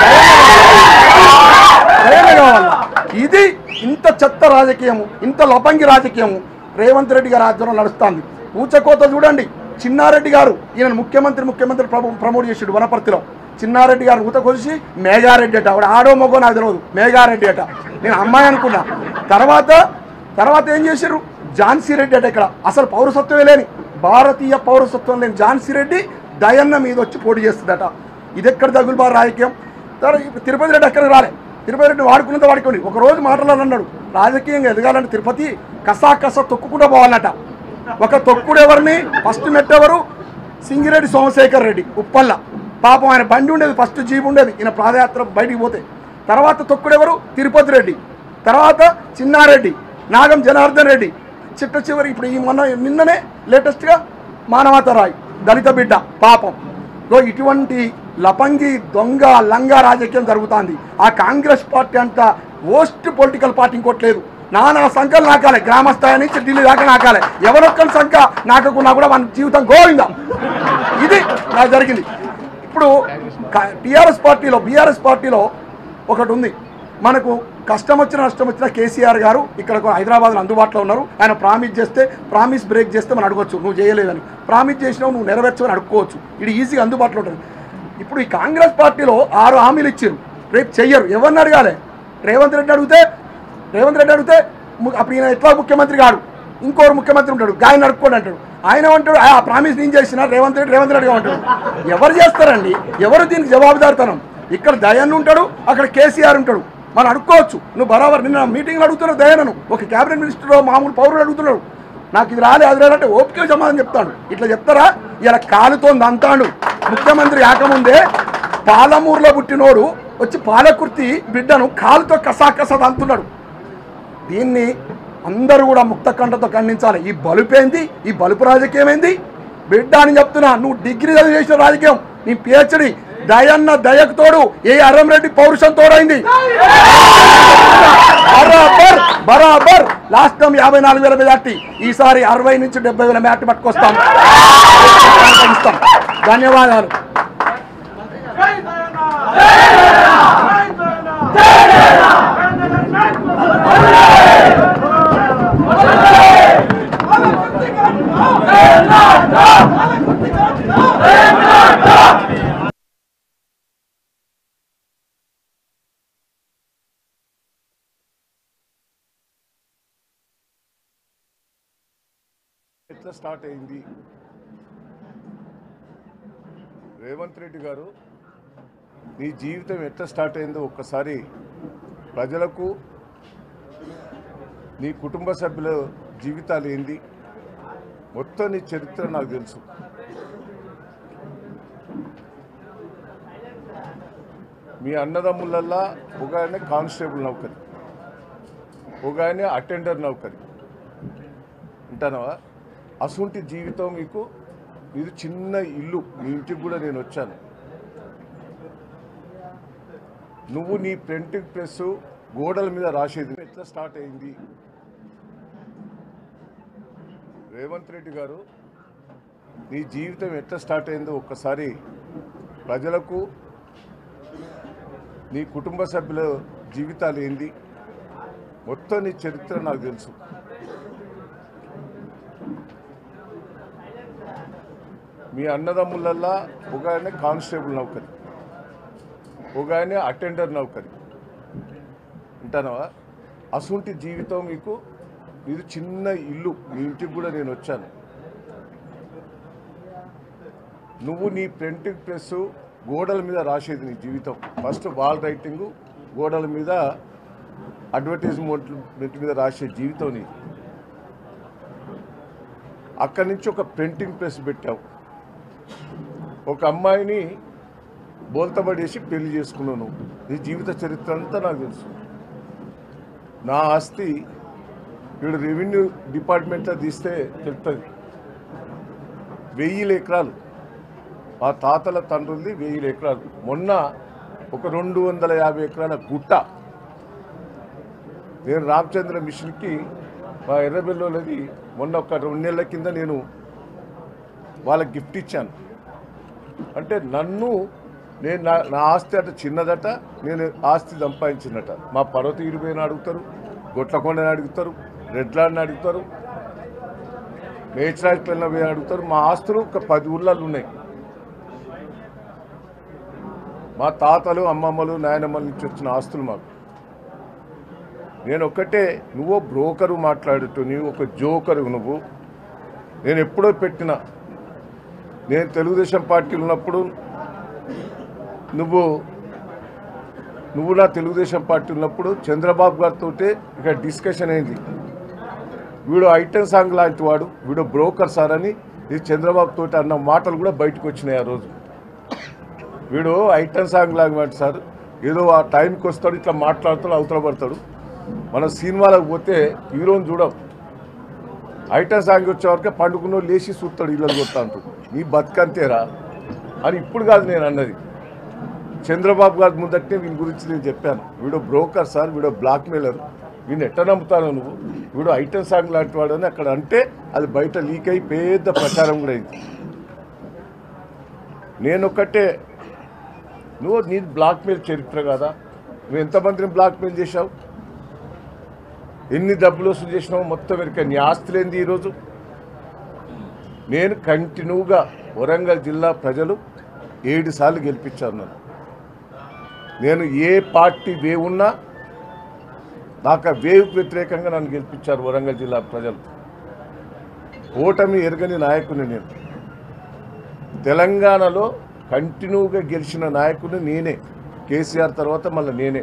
S4: దయన్న కావాలా ఇది ఇంత చెత్త రాజకీయము ఇంత లపంగి రాజకీయము రేవంత్ రెడ్డి గారి ఆధ్వర్యంలో నడుస్తుంది ఊచకోత చూడండి చిన్నారెడ్డి గారు ఈయన ముఖ్యమంత్రి ముఖ్యమంత్రి ప్రభు ప్రమోట్ చేసాడు వనపర్తిలో చిన్నారెడ్డి గారు ఊత కొలిసి మేఘారెడ్డి అట ఆవిడ ఆడో మగో నాకు తెలియదు మేఘారెడ్డి అట నేను అమ్మాయి అనుకున్నా తర్వాత తర్వాత ఏం చేశారు ఝాన్సీ రెడ్డి అట ఇక్కడ అసలు పౌరసత్వమే లేని భారతీయ పౌరసత్వం లేని ఝాన్సీ రెడ్డి దయన్న మీద వచ్చి పోటీ చేస్తుందట ఇది ఎక్కడ తగులుబారు రాజకీయం తర్వాత ఇప్పుడు తిరుపతి రెడ్డి ఎక్కడికి రాలే తిరుపతి రెడ్డి వాడుకున్నంత వాడుకోండి ఒక రోజు మాట్లాడాలని అన్నాడు రాజకీయంగా ఎదగాలంటే తిరుపతి కసా కస తొక్కుకుంటూ పోవాలట ఒక తొక్కుడు ఎవరిని ఫస్ట్ మెట్టెవరు సింగిరెడ్డి సోమశేఖర్ రెడ్డి ఉప్పల్ల పాపం ఆయన బండి ఉండేది ఫస్ట్ జీబు ఉండేది ఈయన పాదయాత్ర బయటికి పోతే తర్వాత తొక్కుడెవరు తిరుపతి రెడ్డి తర్వాత చిన్నారెడ్డి నాగం జనార్దన్ రెడ్డి చిట్ట చివరి ఇప్పుడు ఈ మొన్న నిన్ననే లేటెస్ట్గా మానవత రాయ్ దళిత బిడ్డ పాపం సో ఇటువంటి లపంగి దొంగ లంగా రాజకీయం జరుగుతుంది ఆ కాంగ్రెస్ పార్టీ అంత ఓస్ట్ పొలిటికల్ పార్టీ ఇంకోటి లేదు నానా సంఖ్యలు నాకాలి గ్రామ స్థాయి నుంచి ఢిల్లీ దాకా నాకాలి ఎవరొక్కరి సంఖ్య నాకకున్నా కూడా మన జీవితం గోవిందాం ఇది నాకు జరిగింది ఇప్పుడు టీఆర్ఎస్ పార్టీలో బీఆర్ఎస్ పార్టీలో ఒకటి ఉంది మనకు కష్టం వచ్చినా నష్టం వచ్చినా కేసీఆర్ గారు ఇక్కడ హైదరాబాద్లో అందుబాటులో ఉన్నారు ఆయన ప్రామిస్ చేస్తే ప్రామిస్ బ్రేక్ చేస్తే మనం అడగొచ్చు నువ్వు చేయలేదని ప్రామిస్ చేసినావు నువ్వు నెరవేర్చమని అడుక్కోవచ్చు ఇది ఈజీగా అందుబాటులో ఉంటుంది ఇప్పుడు ఈ కాంగ్రెస్ పార్టీలో ఆరు హామీలు ఇచ్చారు రేపు చెయ్యరు ఎవరిని అడగాలి రేవంత్ రెడ్డి అడిగితే రేవంత్ రెడ్డి అడిగితే ము- అప్పుడు ఈయన ఎట్లా ముఖ్యమంత్రి కాడు ఇంకోరు ముఖ్యమంత్రి ఉంటాడు గాయన అడుక్కోండి అంటాడు ఆయన అంటాడు ఆ ప్రామిస్ నేను చేసిన రేవంత్ రెడ్డి రేవంత్ రెడ్డిగా ఉంటాడు ఎవరు చేస్తారండి ఎవరు దీనికి జవాబుదారుతనం ఇక్కడ దయాన్ని ఉంటాడు అక్కడ కేసీఆర్ ఉంటాడు మనం అడుక్కోవచ్చు నువ్వు బరాబర్ నిన్న మీటింగ్లో అడుగుతున్నావు దయానను ఒక క్యాబినెట్ మినిస్టర్ మామూలు పౌరులు అడుగుతున్నాడు నాకు ఇది రాలే అది రాలంటే ఓపిక సమాధానం చెప్తాడు ఇట్లా చెప్తారా ఇలా కాలుతో అంతాడు ముఖ్యమంత్రి ఆకముందే పాలమూరులో పుట్టినోడు వచ్చి పాలకుర్తి బిడ్డను కాలుతో కసాకస అంటున్నాడు దీన్ని అందరూ కూడా ముక్త కంఠతో ఖండించాలి ఈ బలుపేంది ఈ బలుపు రాజకీయం ఏంది బిడ్డ అని చెప్తున్నా నువ్వు డిగ్రీ చదివి చేసిన రాజకీయం నీ పిహెచ్డి దయన్న దయకు తోడు ఏ అరంరెడ్డి పౌరుషం తోడైంది బరాబర్ బరాబర్ లాస్ట్ టైం యాభై నాలుగు వేల మెజార్టీ ఈసారి అరవై నుంచి డెబ్బై వేల మెజార్టీ పట్టుకొస్తాం ఇస్తాం. ధన్యవాదాలు
S1: ఎట్లా స్టార్ట్ అయింది రేవంత్ రెడ్డి గారు నీ జీవితం ఎట్లా స్టార్ట్ అయిందో ఒక్కసారి ప్రజలకు నీ కుటుంబ సభ్యుల జీవితాలు ఏంది మొత్తం నీ చరిత్ర నాకు తెలుసు మీ అన్నదమ్ములల్లా ఒక ఆయన కానిస్టేబుల్ నౌకరి ఒక ఆయన అటెండర్ నౌకరి వింటానవా అసుంటి జీవితం మీకు ఇది చిన్న ఇల్లు మీ ఇంటికి కూడా నేను వచ్చాను నువ్వు నీ ప్రింటింగ్ ప్రెస్ గోడల మీద రాసేది ఎట్లా స్టార్ట్ అయింది రేవంత్ రెడ్డి గారు నీ జీవితం ఎట్లా స్టార్ట్ అయిందో ఒక్కసారి ప్రజలకు నీ కుటుంబ సభ్యుల జీవితాలు ఏంది మొత్తం నీ చరిత్ర నాకు తెలుసు మీ అన్నదమ్ములల్లా ఒక ఆయన కానిస్టేబుల్ నౌకరి ఒక ఆయన అటెండర్ నౌకరి వింటానవా అసుంటి జీవితం మీకు ఇది చిన్న ఇల్లు మీ ఇంటికి కూడా నేను వచ్చాను నువ్వు నీ ప్రింటింగ్ ప్రెస్ గోడల మీద రాసేది నీ జీవితం ఫస్ట్ వాల్ రైటింగ్ గోడల మీద అడ్వర్టైజ్మెంట్ మీద రాసే జీవితం నీది అక్కడి నుంచి ఒక ప్రింటింగ్ ప్రెస్ పెట్టావు ఒక అమ్మాయిని బోల్తబడేసి పెళ్లి చేసుకున్నావు నువ్వు నీ జీవిత చరిత్ర అంతా నాకు తెలుసు నా ఆస్తి వీడు రెవెన్యూ డిపార్ట్మెంట్లో తీస్తే తెలుస్తుంది వెయ్యి ఎకరాలు మా తాతల తండ్రులది వెయ్యి ఎకరాలు మొన్న ఒక రెండు వందల యాభై ఎకరాల గుట్ట నేను రామచంద్ర మిషన్కి మా ఎర్రబెల్లోలది మొన్న ఒక రెండు నెలల కింద నేను వాళ్ళకి గిఫ్ట్ ఇచ్చాను అంటే నన్ను నేను నా నా ఆస్తి అట చిన్నదట నేను ఆస్తి సంపాదించినట మా పర్వతగిరిపోయిన అడుగుతారు గొట్లకొండని అడుగుతారు రెడ్లాడిని అడుగుతారు మేచరాజ్ పిల్లల పోయి అడుగుతారు మా ఆస్తులు ఒక పది ఊళ్ళల్లో ఉన్నాయి మా తాతలు అమ్మమ్మలు నాయనమ్మల నుంచి వచ్చిన ఆస్తులు మాకు నేను ఒక్కటే నువ్వు బ్రోకరు మాట్లాడుతూ నీవు ఒక జోకరు నువ్వు నేను ఎప్పుడో పెట్టిన నేను తెలుగుదేశం పార్టీలో ఉన్నప్పుడు నువ్వు నువ్వు నా తెలుగుదేశం పార్టీ ఉన్నప్పుడు చంద్రబాబు గారితో ఇక డిస్కషన్ అయింది వీడు ఐటెం సాంగ్ లాంటి వాడు వీడు బ్రోకర్ సార్ అని ఇది చంద్రబాబు తోటి అన్న మాటలు కూడా బయటకు వచ్చినాయి ఆ రోజు వీడు ఐటెం సాంగ్ లాంటి సార్ ఏదో ఆ టైంకి వస్తాడు ఇట్లా మాట్లాడుతాడు అవతల పడతాడు మన సినిమాలకు పోతే హీరోని చూడం ఐటెం సాంగ్ వచ్చేవరకే పండుకున్న లేచి చూస్తాడు ఇళ్ళని కొడతా అంటూ నీ బతుకంతేరా అని ఇప్పుడు కాదు నేను అన్నది చంద్రబాబు గారి ముందటే వీని గురించి నేను చెప్పాను వీడు బ్రోకర్ సార్ వీడు బ్లాక్ మెయిలర్ వీడిని ఎట్ట నమ్ముతాను నువ్వు వీడు ఐటెం సాంగ్ లాంటి వాడు అని అక్కడ అంటే అది బయట లీక్ అయి పెద్ద ప్రచారం కూడా అయింది నేను ఒక్కటే నువ్వు నీ బ్లాక్ మెయిల్ చరిత్ర కదా నువ్వు ఎంతమందిని బ్లాక్ మెయిల్ చేశావు ఎన్ని డబ్బులు వసూలు చేసినావు మొత్తం వెనుక నీ ఆస్తులేంది ఈరోజు నేను కంటిన్యూగా వరంగల్ జిల్లా ప్రజలు ఏడు సార్లు గెలిపించాను నన్ను నేను ఏ పార్టీ వేవ్ ఉన్నా నాకు ఆ వేవ్కి వ్యతిరేకంగా నన్ను గెలిపించారు వరంగల్ జిల్లా ప్రజలు ఓటమి ఎరగని నాయకుని నేను తెలంగాణలో కంటిన్యూగా గెలిచిన నాయకుని నేనే కేసీఆర్ తర్వాత మళ్ళీ నేనే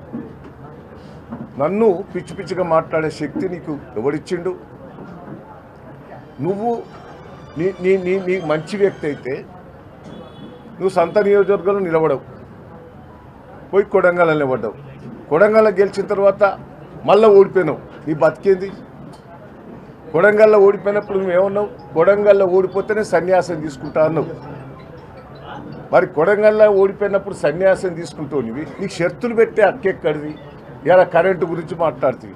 S1: నన్ను పిచ్చి పిచ్చిగా మాట్లాడే శక్తి నీకు ఎవడిచ్చిండు నువ్వు నీ నీ నీ నీ మంచి వ్యక్తి అయితే నువ్వు సొంత నియోజకవర్గంలో నిలబడవు పోయి కొడంగల్ నిలబడ్డావు కొడంగల్ గెలిచిన తర్వాత మళ్ళీ ఓడిపోయినావు నీ బతికేంది కొడంగల్లో ఓడిపోయినప్పుడు నువ్వేమన్నావు కొడంగల్లో ఓడిపోతేనే సన్యాసం తీసుకుంటా అన్నావు మరి కొడంగల్లో ఓడిపోయినప్పుడు సన్యాసం తీసుకుంటావు నీవి నీకు షరతులు పెట్టే అక్కెక్కడిది ఇలా కరెంటు గురించి మాట్లాడుతుంది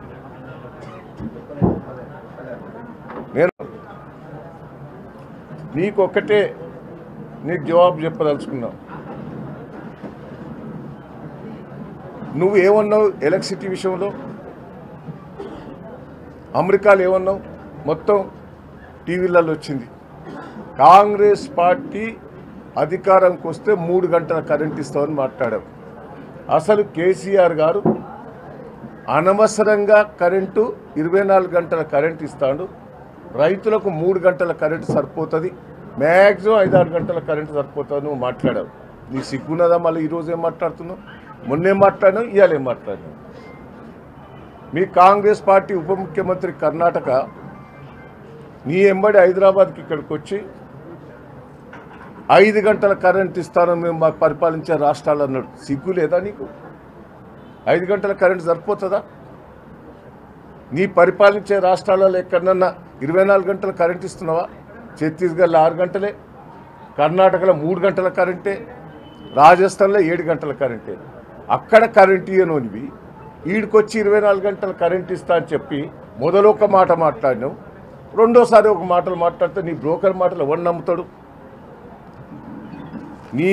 S1: నేను నీకొక్కటే నీకు జవాబు చెప్పదలుచుకున్నావు నువ్వు ఏమన్నావు ఎలక్ట్రిసిటీ విషయంలో అమెరికాలో ఏమన్నావు మొత్తం టీవీలలో వచ్చింది కాంగ్రెస్ పార్టీ అధికారంకి వస్తే మూడు గంటల కరెంట్ ఇస్తామని మాట్లాడావు అసలు కేసీఆర్ గారు అనవసరంగా కరెంటు ఇరవై నాలుగు గంటల కరెంట్ ఇస్తాడు రైతులకు మూడు గంటల కరెంటు సరిపోతుంది మ్యాక్సిమం ఐదారు గంటల కరెంటు సరిపోతుంది నువ్వు మాట్లాడావు నీ సిగ్గున్నదా మళ్ళీ ఈరోజు ఏం మాట్లాడుతున్నావు మొన్నేం మాట్లాడినావు ఇవాళ ఏం మాట్లాడినావు మీ కాంగ్రెస్ పార్టీ ఉప ముఖ్యమంత్రి కర్ణాటక నీ ఎంబడి హైదరాబాద్కి ఇక్కడికి వచ్చి ఐదు గంటల కరెంట్ ఇస్తానని మేము మాకు పరిపాలించే రాష్ట్రాలు అన్నాడు సిగ్గు లేదా నీకు ఐదు గంటల కరెంట్ సరిపోతుందా నీ పరిపాలించే రాష్ట్రాలలో ఎక్కడన్నా ఇరవై నాలుగు గంటల కరెంట్ ఇస్తున్నావా ఛత్తీస్గఢ్లో ఆరు గంటలే కర్ణాటకలో మూడు గంటల కరెంటే రాజస్థాన్లో ఏడు గంటల కరెంటే అక్కడ కరెంట్ ఇయ్యనోనివి ఈడికొచ్చి ఇరవై నాలుగు గంటల కరెంట్ ఇస్తా అని చెప్పి మొదలొక మాట మాట్లాడినావు రెండోసారి ఒక మాటలు మాట్లాడితే నీ బ్రోకర్ మాటలు ఎవరు నమ్ముతాడు నీ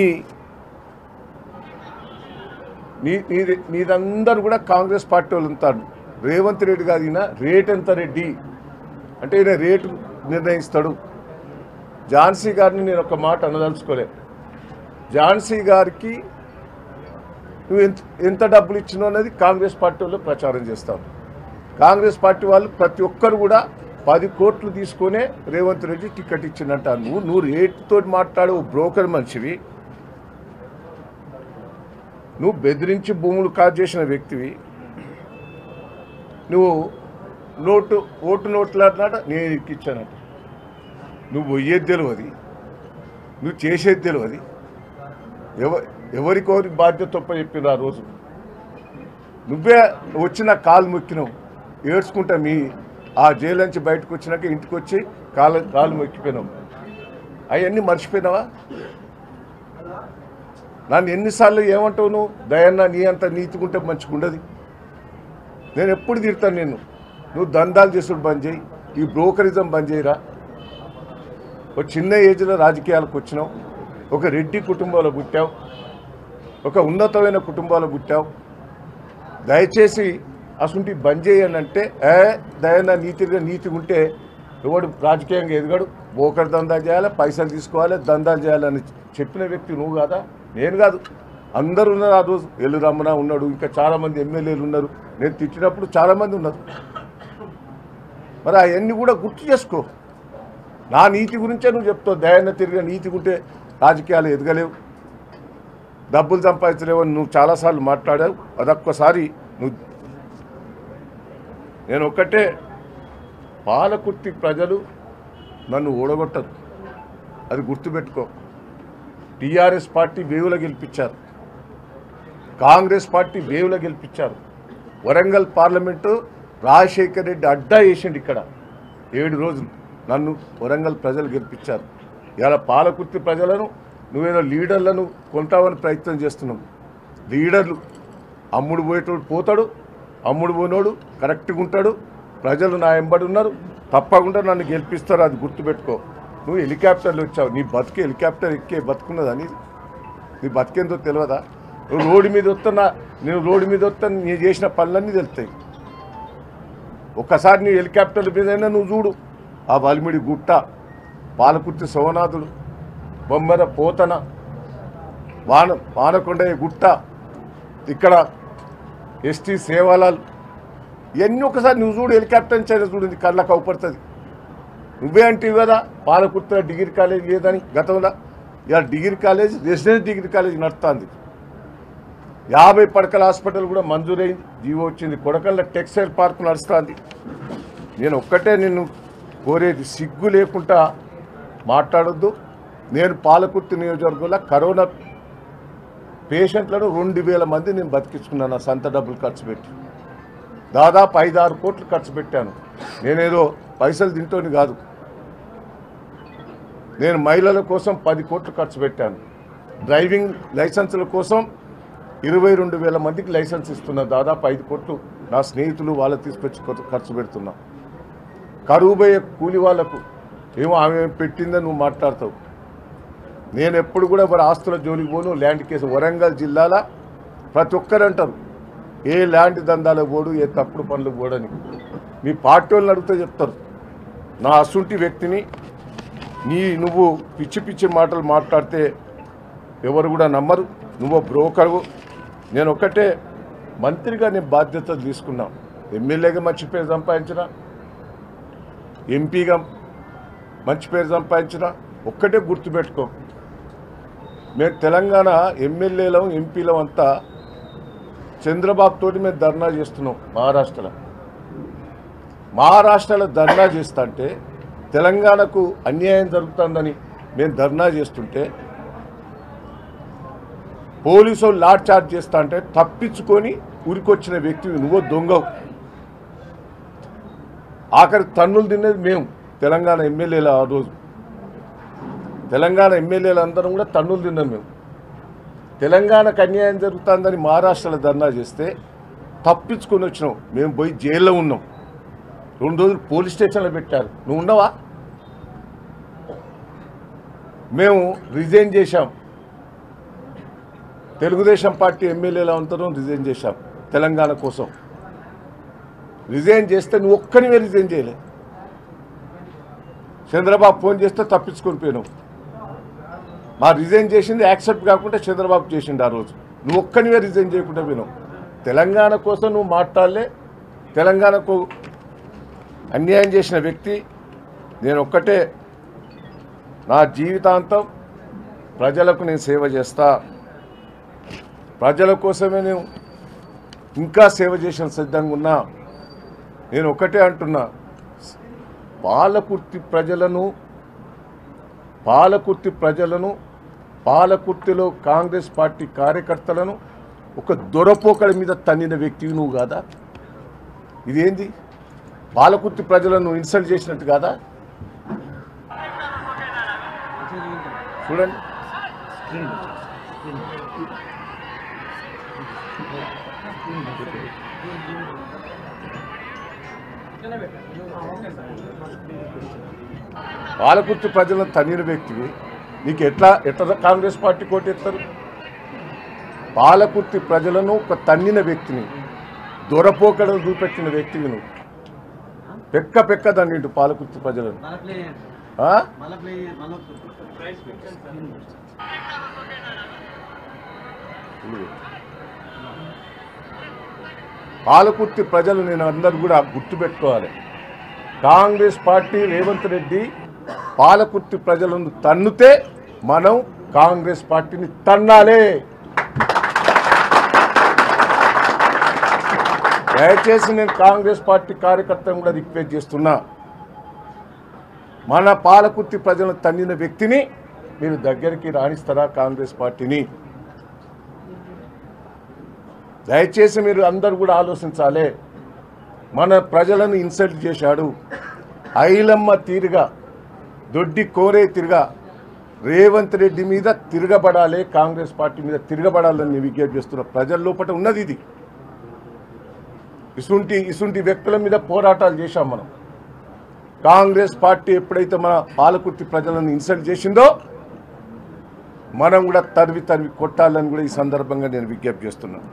S1: నీ నీది నీదందరూ కూడా కాంగ్రెస్ పార్టీ వాళ్ళు ఉంటారు రేవంత్ రెడ్డి గారు ఈయన రేట్ ఎంత రెడ్డి అంటే ఈయన రేటు నిర్ణయిస్తాడు ఝాన్సీ గారిని నేను ఒక మాట అనదలుచుకోలే ఝాన్సీ గారికి నువ్వు ఎంత ఎంత డబ్బులు ఇచ్చినావు అనేది కాంగ్రెస్ పార్టీ వాళ్ళు ప్రచారం చేస్తావు కాంగ్రెస్ పార్టీ వాళ్ళు ప్రతి ఒక్కరు కూడా పది కోట్లు తీసుకొనే రేవంత్ రెడ్డి టికెట్ ఇచ్చిందంట నువ్వు నువ్వు రేటుతో మాట్లాడే ఓ బ్రోకర్ మనిషివి నువ్వు బెదిరించి భూములు కాజ్ చేసిన వ్యక్తివి నువ్వు నోటు ఓటు నోట్లాడినాట నేను ఇచ్చానంట నువ్వు పోయేది తెలియదు నువ్వు చేసేది తెలియదు ఎవ ఎవరికోరి బాధ్యత తప్ప చెప్పిన ఆ రోజు నువ్వే వచ్చిన కాలు మొక్కినావు ఏడ్చుకుంటా మీ ఆ జైలు నుంచి బయటకు వచ్చినాక ఇంటికి వచ్చి కాలు కాలు మొక్కిపోయినావు అవన్నీ మర్చిపోయినావా నన్ను ఎన్నిసార్లు ఏమంటావు నువ్వు దయన్న నీ అంత నీతికుంటే మంచిగుండదు నేను ఎప్పుడు తిడతాను నేను నువ్వు దందాలు చేసుడు బంద్ చేయి ఈ బ్రోకరిజం బంద్ చేయరా ఒక చిన్న ఏజ్లో రాజకీయాలకు వచ్చినావు ఒక రెడ్డి కుటుంబంలో పుట్టావు ఒక ఉన్నతమైన కుటుంబాలు పుట్టావు దయచేసి అసలు బంద్ చేయని అంటే ఏ దయన నీతిగా నీతిగా ఉంటే ఎవడు రాజకీయంగా ఎదగడు బోకర్ దందా చేయాలి పైసలు తీసుకోవాలి దందాలు చేయాలని చెప్పిన వ్యక్తి నువ్వు కాదా నేను కాదు అందరు ఉన్నారు ఆ రోజు ఎల్లు రమణ ఉన్నాడు ఇంకా చాలామంది ఎమ్మెల్యేలు ఉన్నారు నేను తిట్టినప్పుడు చాలామంది ఉన్నారు మరి అవన్నీ కూడా గుర్తు చేసుకో నా నీతి గురించే నువ్వు చెప్తావు దయాన్న తిరిగి నీతిగా ఉంటే రాజకీయాలు ఎదగలేవు డబ్బులు సంపాదించలేవని నువ్వు చాలాసార్లు మాట్లాడావు అదొక్కసారి నువ్వు నేను ఒక్కటే పాలకుర్తి ప్రజలు నన్ను ఓడగొట్టరు అది గుర్తుపెట్టుకో టీఆర్ఎస్ పార్టీ వేవుల గెలిపించారు కాంగ్రెస్ పార్టీ వేవుల గెలిపించారు వరంగల్ పార్లమెంటు రాజశేఖర్ రెడ్డి అడ్డా వేసిండు ఇక్కడ ఏడు రోజులు నన్ను వరంగల్ ప్రజలు గెలిపించారు ఇలా పాలకుర్తి ప్రజలను నువ్వేదో లీడర్లను కొంటామని ప్రయత్నం చేస్తున్నావు లీడర్లు అమ్ముడు పోయేటోడు పోతాడు అమ్ముడు పోయినోడు కరెక్ట్గా ఉంటాడు ప్రజలు నా ఎంబడి ఉన్నారు తప్పకుండా నన్ను గెలిపిస్తారు అది గుర్తుపెట్టుకో నువ్వు హెలికాప్టర్లు వచ్చావు నీ బతుకు హెలికాప్టర్ ఎక్కే బతుకున్నదా నీది నీ బతికేందో తెలియదా నువ్వు రోడ్డు మీద వస్తున్నా నేను రోడ్డు మీద వస్తా నీ చేసిన పనులన్నీ తెలుస్తాయి ఒక్కసారి నీ హెలికాప్టర్ల మీదైనా నువ్వు చూడు ఆ వాల్మిడి గుట్ట పాలకుర్తి సోమనాథుడు బొమ్మర పోతన వాన వానకొండయ్య గుట్ట ఇక్కడ ఎస్టీ సేవాలాల్ ఇవన్నీ ఒకసారి నువ్వు చూడు హెలికాప్టర్ నుంచి అయినా చూడు నీ కళ్ళకు అవుపడుతుంది నువ్వే అంటే కదా పాలకుర్తిలో డిగ్రీ కాలేజ్ లేదని గతంలో ఇలా degree college residence degree college నడుస్తుంది యాభై పడకల హాస్పిటల్ కూడా మంజూరైంది జీవో వచ్చింది కొడకల్ల టెక్స్టైల్ పార్క్ నడుస్తుంది నేను ఒక్కటే నిన్ను కోరేది సిగ్గు లేకుండా మాట్లాడొద్దు నేను పాలకుర్తి నియోజకవర్గంలో కరోనా పేషెంట్లను రెండు వేల మంది నేను బతికించుకున్నాను నా సొంత డబ్బులు ఖర్చు పెట్టి దాదాపు ఐదు ఆరు కోట్లు ఖర్చు పెట్టాను నేనేదో పైసలు తింటోని కాదు నేను మహిళల కోసం పది కోట్లు ఖర్చు పెట్టాను డ్రైవింగ్ లైసెన్సుల కోసం ఇరవై రెండు వేల మందికి లైసెన్స్ ఇస్తున్నా దాదాపు ఐదు కోట్లు నా స్నేహితులు వాళ్ళు తీసుకొచ్చి కొ- ఖర్చు పెడుతున్నా కరువు పోయే కూలి వాళ్లకు ఏమో ఆమె పెట్టిందని నువ్వు మాట్లాడతావు నేను ఎప్పుడు కూడా మరి ఆస్తుల జోలికి పోను ల్యాండ్ కేసు వరంగల్ జిల్లాల ప్రతి ఒక్కరు అంటారు ఏ ల్యాండ్ దందాలకు పోడు ఏ తప్పుడు పనులకు పోడని మీ పార్టీ వాళ్ళని అడిగితే చెప్తారు నా అసుంటి వ్యక్తిని నీ నువ్వు పిచ్చి పిచ్చి మాటలు మాట్లాడితే ఎవరు కూడా నమ్మరు నువ్వు బ్రోకరు నేను ఒక్కటే మంత్రిగా నేను బాధ్యత తీసుకున్నా ఎమ్మెల్యేగా మంచి పేరు సంపాదించిన ఎంపీగా మంచి పేరు సంపాదించిన ఒక్కటే గుర్తుపెట్టుకో మేము తెలంగాణ ఎమ్మెల్యేలం ఎంపీలం అంతా చంద్రబాబు తోటి మేము ధర్నా చేస్తున్నాం మహారాష్ట్రలో మహారాష్ట్రలో ధర్నా చేస్తా అంటే తెలంగాణకు అన్యాయం జరుగుతుందని మేము ధర్నా చేస్తుంటే పోలీసు వాళ్ళు లాడ్ చార్జ్ చేస్తా అంటే తప్పించుకొని ఉరికొచ్చిన వ్యక్తివి నువ్వు దొంగవు ఆఖరి తన్నులు తినేది మేము తెలంగాణ ఎమ్మెల్యేలు ఆ రోజు తెలంగాణ ఎమ్మెల్యేలు అందరం కూడా తన్నులు తిన్నాం మేము తెలంగాణకు అన్యాయం జరుగుతుందని మహారాష్ట్రలో ధర్నా చేస్తే తప్పించుకొని వచ్చినాం మేము పోయి జైల్లో ఉన్నాం రెండు రోజులు పోలీస్ స్టేషన్లో పెట్టారు నువ్వు ఉండవా మేము రిజైన్ చేశాం తెలుగుదేశం పార్టీ ఎమ్మెల్యేల అంతరం రిజైన్ చేశాం తెలంగాణ కోసం రిజైన్ చేస్తే నువ్వు ఒక్కనివే రిజైన్ చేయలే చంద్రబాబు ఫోన్ చేస్తే తప్పించుకొని పోయినావు మా రిజైన్ చేసింది యాక్సెప్ట్ కాకుండా చంద్రబాబు చేసిండు ఆ రోజు నువ్వు ఒక్కనివే రిజైన్ చేయకుండా పోయినావు తెలంగాణ కోసం నువ్వు మాట్లాడలే తెలంగాణకు అన్యాయం చేసిన వ్యక్తి నేను ఒక్కటే నా జీవితాంతం ప్రజలకు నేను సేవ చేస్తా ప్రజల కోసమే నేను ఇంకా సేవ చేసిన సిద్ధంగా ఉన్నా నేను ఒకటే అంటున్నా పాలకుర్తి ప్రజలను పాలకుర్తి ప్రజలను పాలకుర్తిలో కాంగ్రెస్ పార్టీ కార్యకర్తలను ఒక దొరపోకడి మీద తన్నిన వ్యక్తివి నువ్వు కాదా ఇదేంది పాలకుర్తి ప్రజలను ఇన్సల్ట్ చేసినట్టు కాదా చూడండి
S3: ఇట్లనే పెట్టండి ఓకే సార్
S1: పాలకుర్తి ప్రజలను తన్నిన వ్యక్తివి నీకు ఎట్లా ఎట్లా కాంగ్రెస్ పార్టీ కోటెత్తారు పాలకుర్తి ప్రజలను ఒక తన్నిన వ్యక్తిని దొరపోకడలు చూపెట్టిన వ్యక్తివి నువ్వు పెక్క పెక్క దండింటు పాలకుర్తి ప్రజలను
S3: మళ్ళీ ప్లే చేయండి
S1: ఆ?
S3: మళ్ళీ ప్లే మళ్ళీ
S1: పాలకుర్తి ప్రజలు నేను అందరు కూడా గుర్తుపెట్టుకోవాలి కాంగ్రెస్ పార్టీ రేవంత్ రెడ్డి పాలకుర్తి ప్రజలను తన్నుతే మనం కాంగ్రెస్ పార్టీని తన్నాలే దయచేసి నేను కాంగ్రెస్ పార్టీ కార్యకర్తను కూడా రిక్వెస్ట్ చేస్తున్నా మన పాలకుర్తి ప్రజలను తన్నిన వ్యక్తిని మీరు దగ్గరికి రాణిస్తారా కాంగ్రెస్ పార్టీని దయచేసి మీరు అందరు కూడా ఆలోచించాలి మన ప్రజలను ఇన్సల్ట్ చేశాడు ఐలమ్మ తీరుగా దొడ్డి కోరే తిరగా రేవంత్ రెడ్డి మీద తిరగబడాలి కాంగ్రెస్ పార్టీ మీద తిరగబడాలని నేను విజ్ఞప్తి చేస్తున్న ప్రజల లోపల ఉన్నది ఇది ఇసుంటి ఇసుంటి వ్యక్తుల మీద పోరాటాలు చేశాం మనం కాంగ్రెస్ పార్టీ ఎప్పుడైతే మన పాలకుర్తి ప్రజలను ఇన్సల్ట్ చేసిందో మనం కూడా తరివి తరివి కొట్టాలని కూడా ఈ సందర్భంగా నేను విజ్ఞప్తి చేస్తున్నాను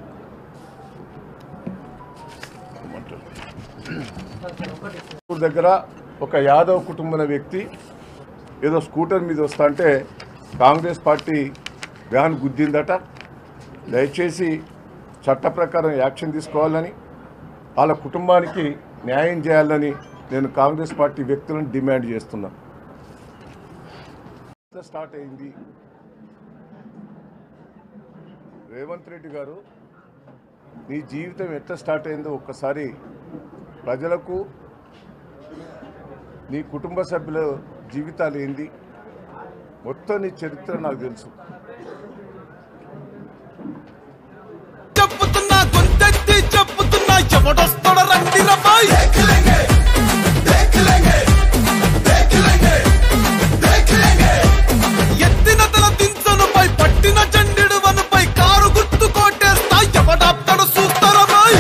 S1: ఊరు దగ్గర ఒక యాదవ్ కుటుంబం వ్యక్తి ఏదో స్కూటర్ మీద వస్తా అంటే కాంగ్రెస్ పార్టీ వ్యాన్ గుద్దిందట దయచేసి చట్ట ప్రకారం యాక్షన్ తీసుకోవాలని వాళ్ళ కుటుంబానికి న్యాయం చేయాలని నేను కాంగ్రెస్ పార్టీ వ్యక్తులను డిమాండ్ చేస్తున్నా స్టార్ట్ అయింది రేవంత్ రెడ్డి గారు నీ జీవితం ఎట్లా స్టార్ట్ అయిందో ఒక్కసారి ప్రజలకు నీ కుటుంబ సభ్యుల జీవితాలు ఏంది మొత్తం నీ చరిత్ర నాకు తెలుసు
S2: చెప్పుతున్నా గొంతెత్తి చెప్పుతున్నా ఎవడొస్తాడ రండి రబాయ్ ఎత్తిన తల దించనుపై పట్టిన చండిడు వనుపై కారు గుర్తు కోటేస్తా ఎవడాప్తడు సూత్తరబాయ్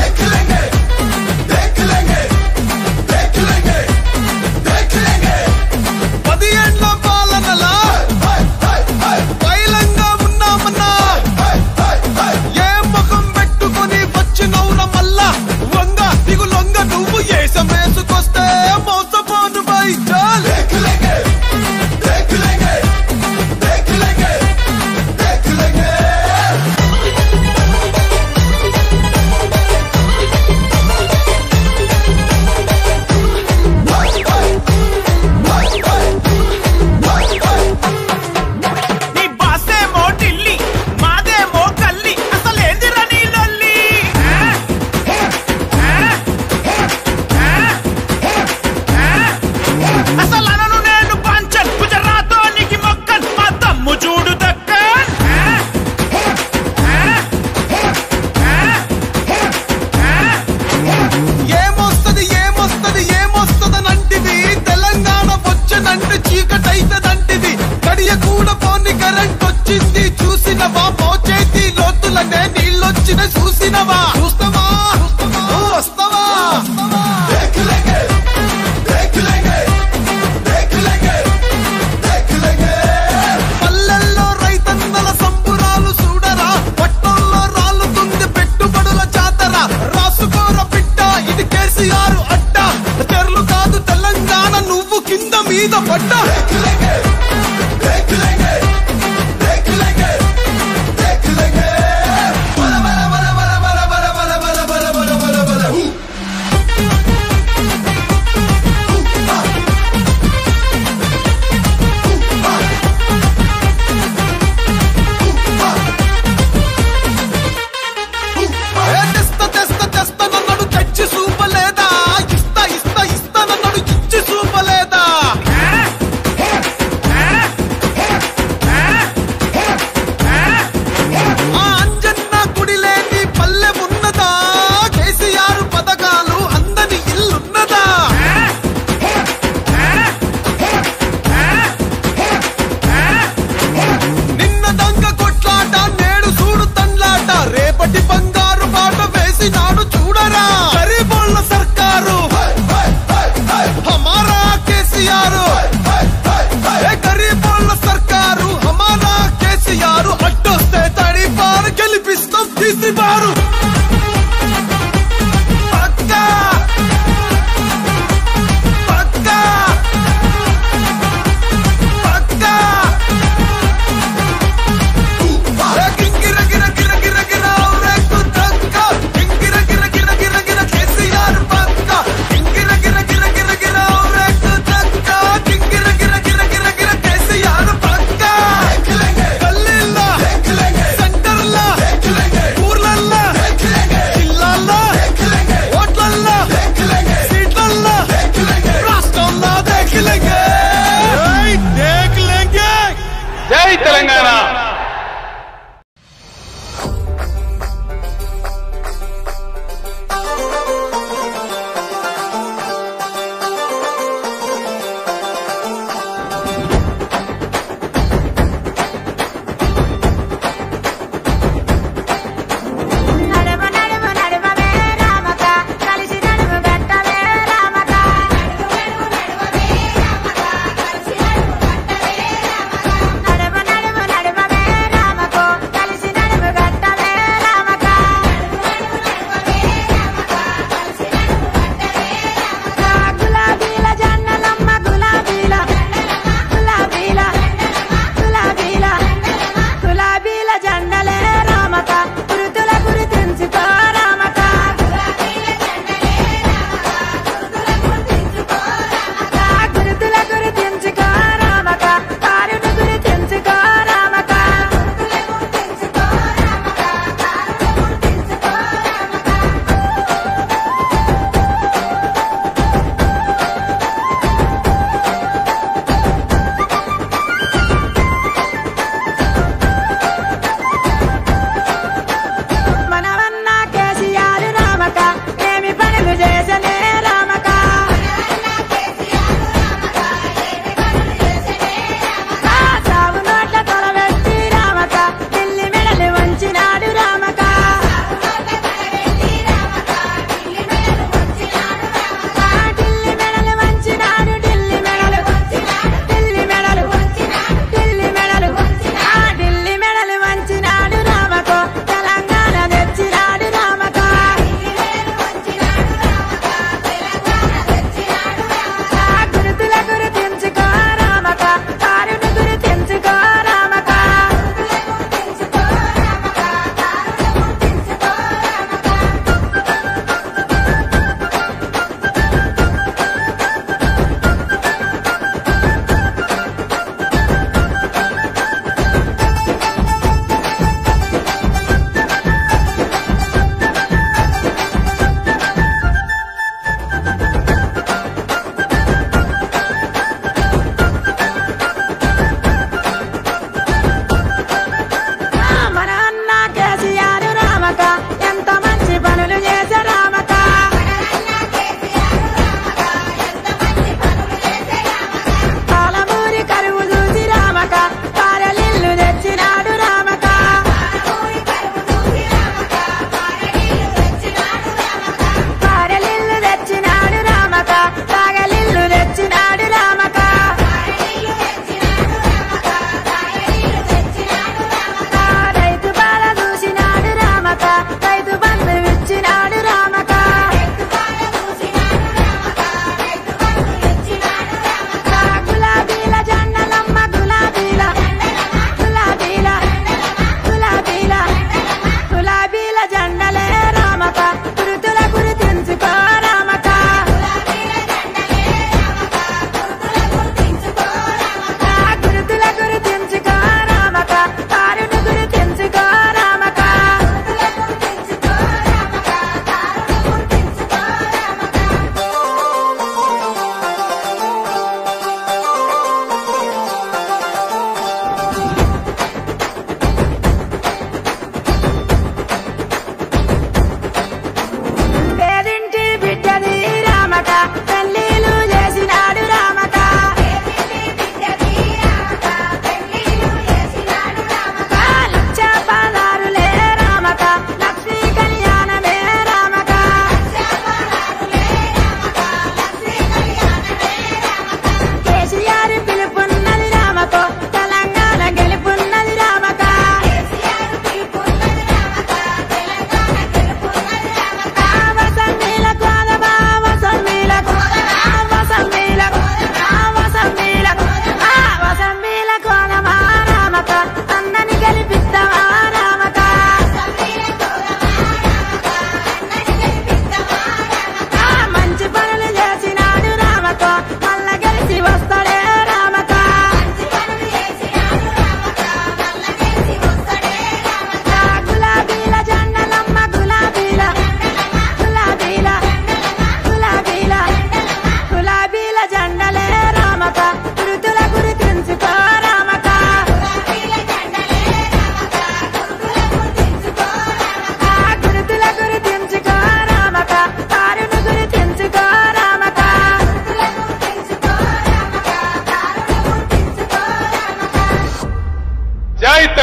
S2: పది ఏండ్ల పాలనలా పైలంగా ఉన్నామన్నా ఏ ముఖం పెట్టుకొని వచ్చినవున మళ్ళా వంగ దిగులొంగ నువ్వు ఏసం మీద పడ్డ ఏ తెస్తా తెస్తా తెస్తా నన్ను తెచ్చి చూపలేదా ఇస్తా ఇస్తా ఇస్తా నన్ను ఇచ్చి చూపలేదా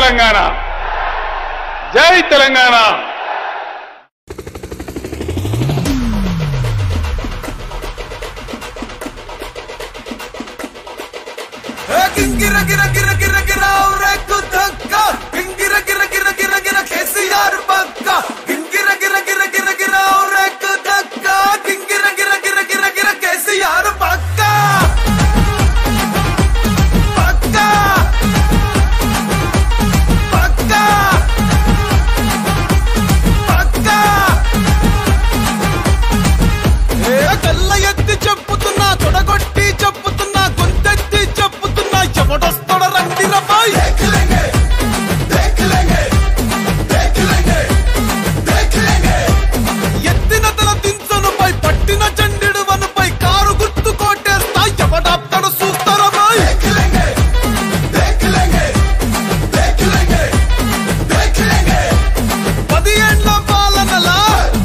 S5: తెలంగాణ జై తెలంగాణ
S2: గింగిర గిర గిర గిర గిర రేకు దక్క గింగిర గిర గిర గిర గిర కేసీఆర్ పక్క గింగిర గిర గిర గిర గిర రేకు దక్క గింగిర గిర గిర గిర గిర కేసీఆర్ పక్క పక్క పక్క పక్క ఏ కళ్ళ ఎత్తి చెప్పుతున్నా తొడగొట్టి చెప్పుతున్నా గొంతెత్తి చెప్పుతున్నా ఎవడొస్తాడ రండి రబాయ్ ఎత్తిన తల దించనుపై పట్టిన చండిడు వనుపై కారు గుర్తు కోటేస్తా ఎవడాప్తాడు చూస్తారబాయ్ పది ఏండ్ల పాలనలా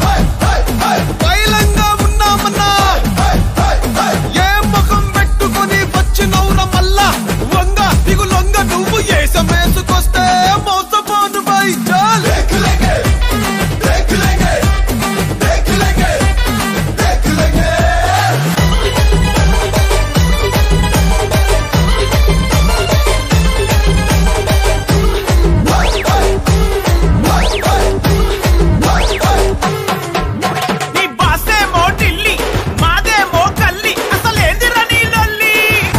S2: బయలంగా ఉన్నామన్నా ఏ ముఖం పెట్టుకొని వచ్చినవుర మళ్ళా వంగ దిగులొంగ నువ్వు ఏసమేసుకొస్తే మోసపోను బైచాల్
S6: నీ బాసేమో ఢిల్లీ మాదేమో కల్లి అసలేందిరా నీ లొల్లి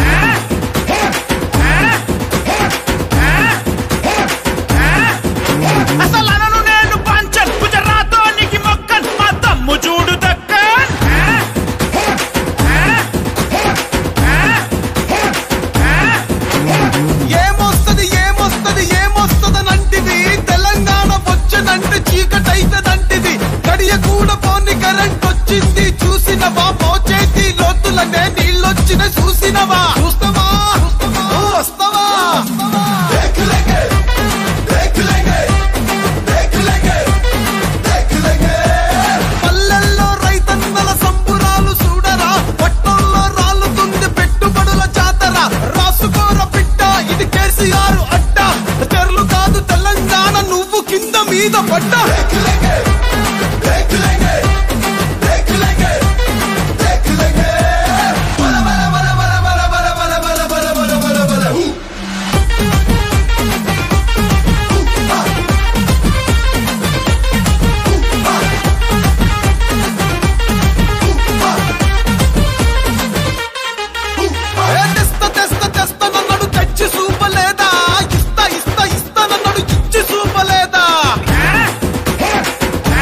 S6: అసలు అనను నేను పంచన్ గుజరాతోనికి మొక్కన్ మా తమ్ము చూడు దక్కన్
S2: ఏమొస్తది ఏమొస్తది ఏమొస్తదనంటివి తెలంగాణ వచ్చనంటే చీకటైతదంటిది గడియ కూడా పోని కరెంట్ వచ్చింది చూసినవా మోచేతి లోతులనే నీళ్ళొచ్చిన చూసినవా చూస్తావా నువ్వు వస్తావా పల్లెల్లో రైతన్నల సంబురాలు చూడరా పట్టణంలో రాలుతుంది పెట్టుబడుల జాతర రాసుకోర పిట్ట ఇది కేసీఆర్ అడ్డ తెరలు కాదు తెలంగాణ నువ్వు కింద మీద పడ్డ ఏ తెస్తా తెస్తా తెస్తానన్నాడు తెచ్చి చూపలేదా ఇస్తా ఇస్తా ఇస్తానన్నాడు ఇచ్చి చూపలేదా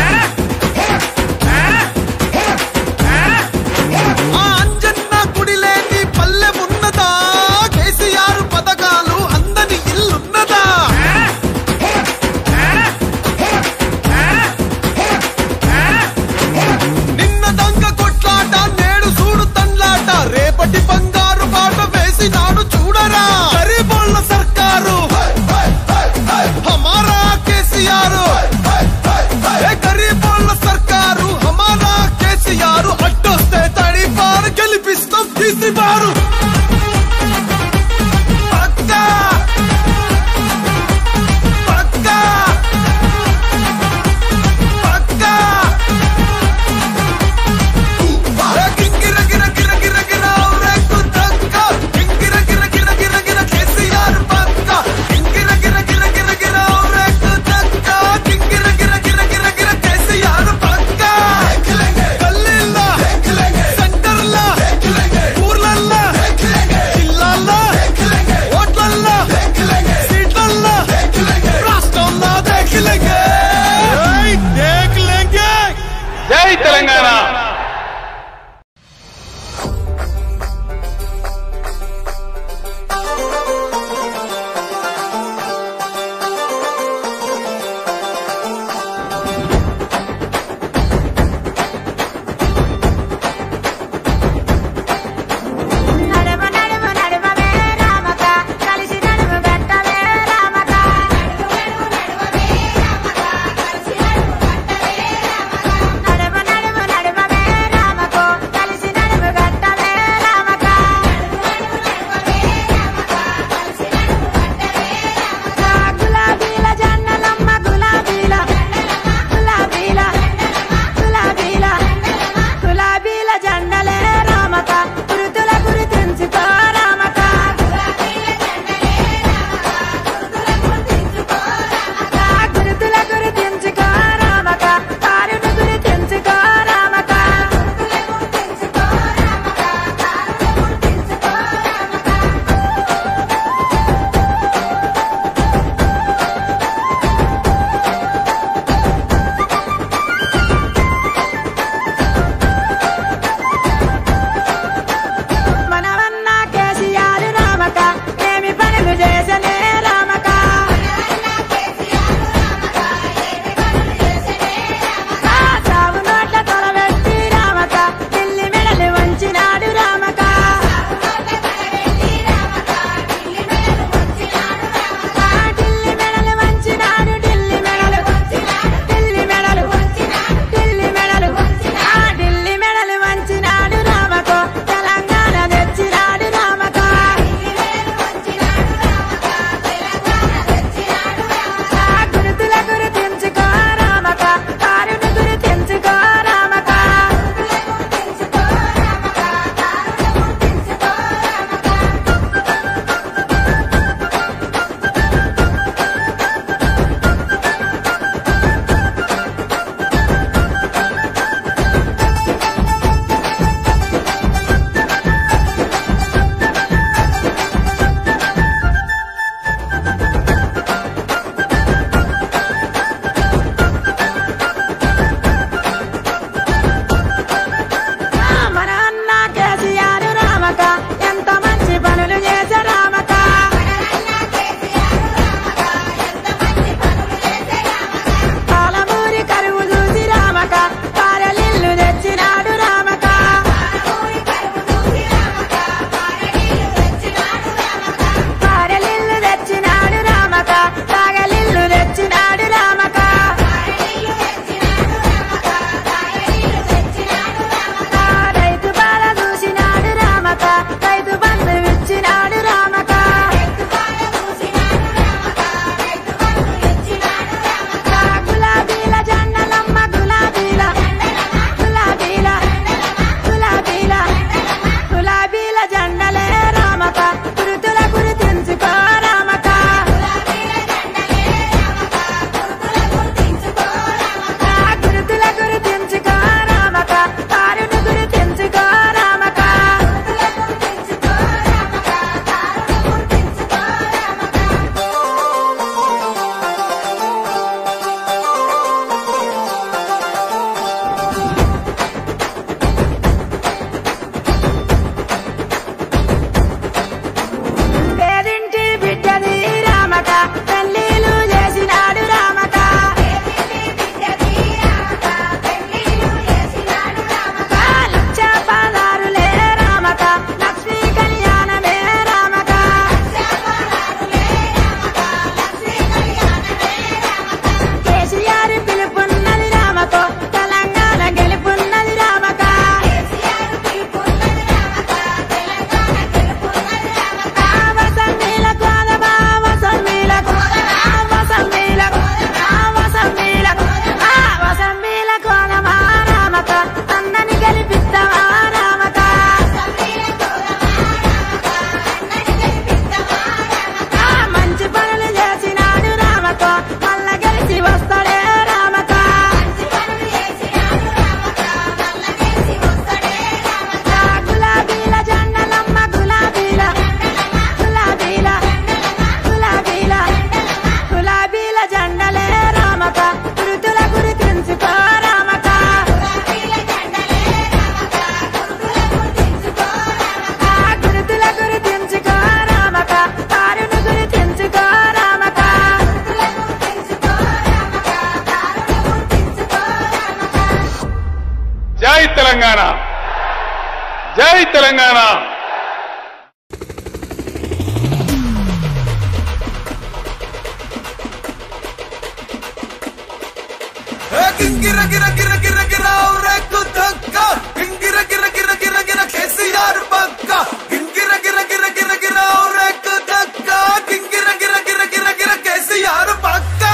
S2: గింగిర గిర గిర గిర గిర రేకు దక్క గింగిర గిర గిర గిర గిర కేసీఆర్ పక్క గింగిర గిర గిర గిర గిర రేకు దక్క గింగిర గిర గిర గిర గిర కేసీఆర్ పక్క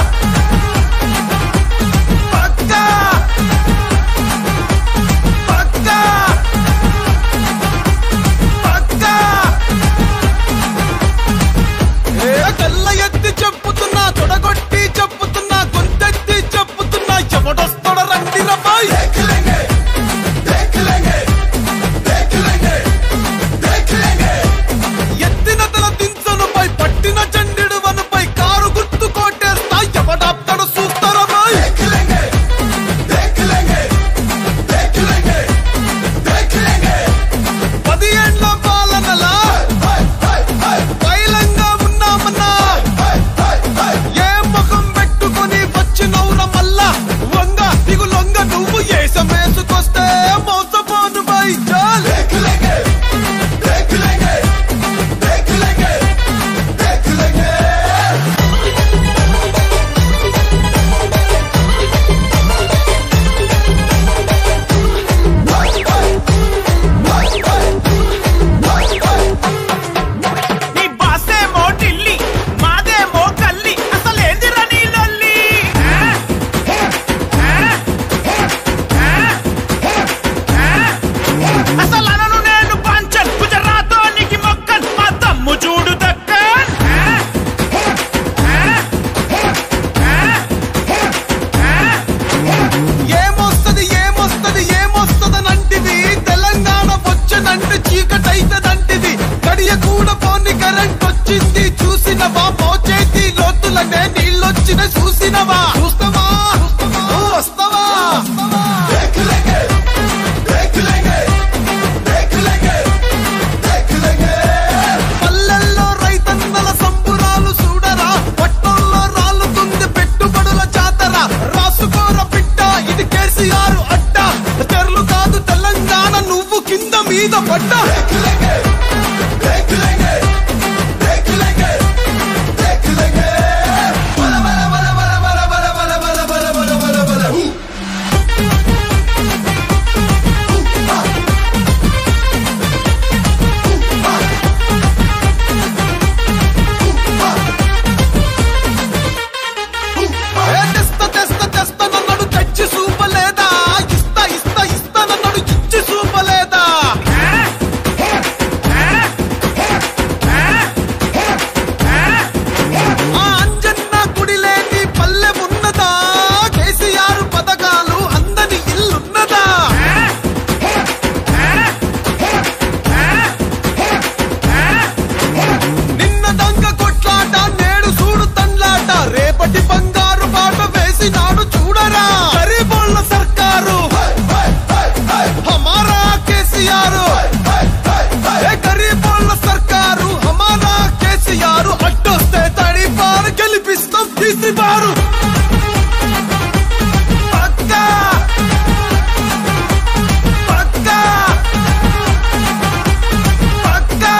S2: పక్క పక్క పక్క ఏ తెల్ల ఎత్తి చెప్పుతున్నా తొడగొట్టి చెప్పుతున్నా గొంతెత్తి చెప్పుతున్నా ఎవడొస్తాడ రండి రబ్బాయి ఎత్తిన తల దించనుపై పట్టిన చండిడు వనుపై కారు గుర్తు కొట్టేస్తా ఎవడాప్తాడు చూస్తారమ్మాయి పది ఏండ్ల పాలనలా బయలంగా ఉన్నామన్నా ఏ ముఖం పెట్టుకొని వచ్చినవుర మళ్ళా వంగ దిగు లొంగ నువ్వు ఏసమేసుకొస్తే మోసపోను బై చాల్
S6: నీ బాసేమో ఢిల్లీ మాదేమో కల్లి అసలేందిరా నీ లొల్లి ఆ? ఆ? ఆ? ఆ? అసలు అనను నేను పంచన్ గుజరాతోనికి మొక్కన్ మా తమ్ము చూడు దక్కన్ ఆ? ఆ? ఆ? ఆ?
S2: ఏమొస్తది ఏమొస్తది ఏమొస్తదనంటిది తెలంగాణ వచ్చనంటే చీకటైతదంటిది గడియ కూడా పోని కరెంట్ వచ్చింది చూసినవా మోచేతి లోతులనే నీళ్ళొచ్చిన చూసినవా చూస్తావా నువ్వు వస్తావా పల్లెల్లో రైతన్నల సంబురాలు చూడరా పట్టణంలో రాలుతుంది పెట్టుబడుల జాతర రాసుకోర బిడ్డ ఇది కేసీఆర్ అడ్డ తెరలు కాదు తెలంగాణ నువ్వు కింద మీద పడ్డ ఏ తెస్తా తెస్తా తెస్తా నన్ను తెచ్చి చూపలేదా ఇస్తా ఇస్తా ఇస్తా నన్ను ఇచ్చి చూపలేదా ఆ అంజన్న గుడి లేని పల్లె ఉన్నదా కేసీఆర్ పథకాలు అందని ఇల్లున్నదా నిన్న దొంగ కొట్లాట నేడు చూడు తండ్లాట రేపటి బంగారు బాట వేసినాడు చూడరా గరీబోళ్ళ సర్కారు హమారా కేసీఆర్ ఏ గరీబోళ్ళ సర్కారు హమారా కేసీఆర్ అడ్డొస్తే తడిపారు గెలిపిస్తాం తీసిపారు పక్కా పక్కా పక్కా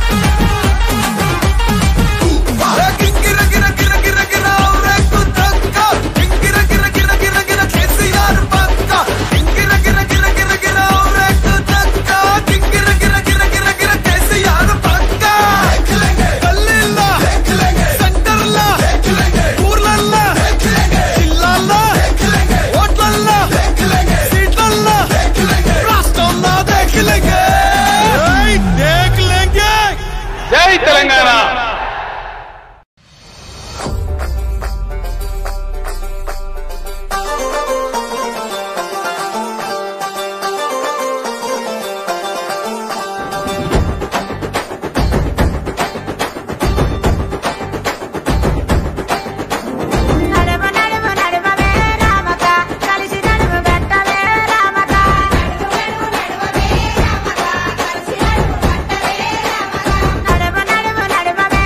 S2: గింగిర గిర గిర గిర గిర రేకు దక్క గింగిర గిర గిర గిర గిర కేసీఆర్ పక్క గింగిర గిర గిర గిర గిర రేకు దక్క గింగిర గిర గిర గిర గిర కేసీఆర్ పక్క గల్లీల్లో సెంటర్లో ఊర్లల్లో జిల్లాల్లో ఓట్లల్లో సీట్లల్లో రాష్ట్రంలో దేఖలేంగే దేఖలేంగే
S5: జై తెలంగాణ
S7: నడమ నడమ నడమవే రామక కలిసి నడుము గట్టవే రామక నడమ నడమ నడమవే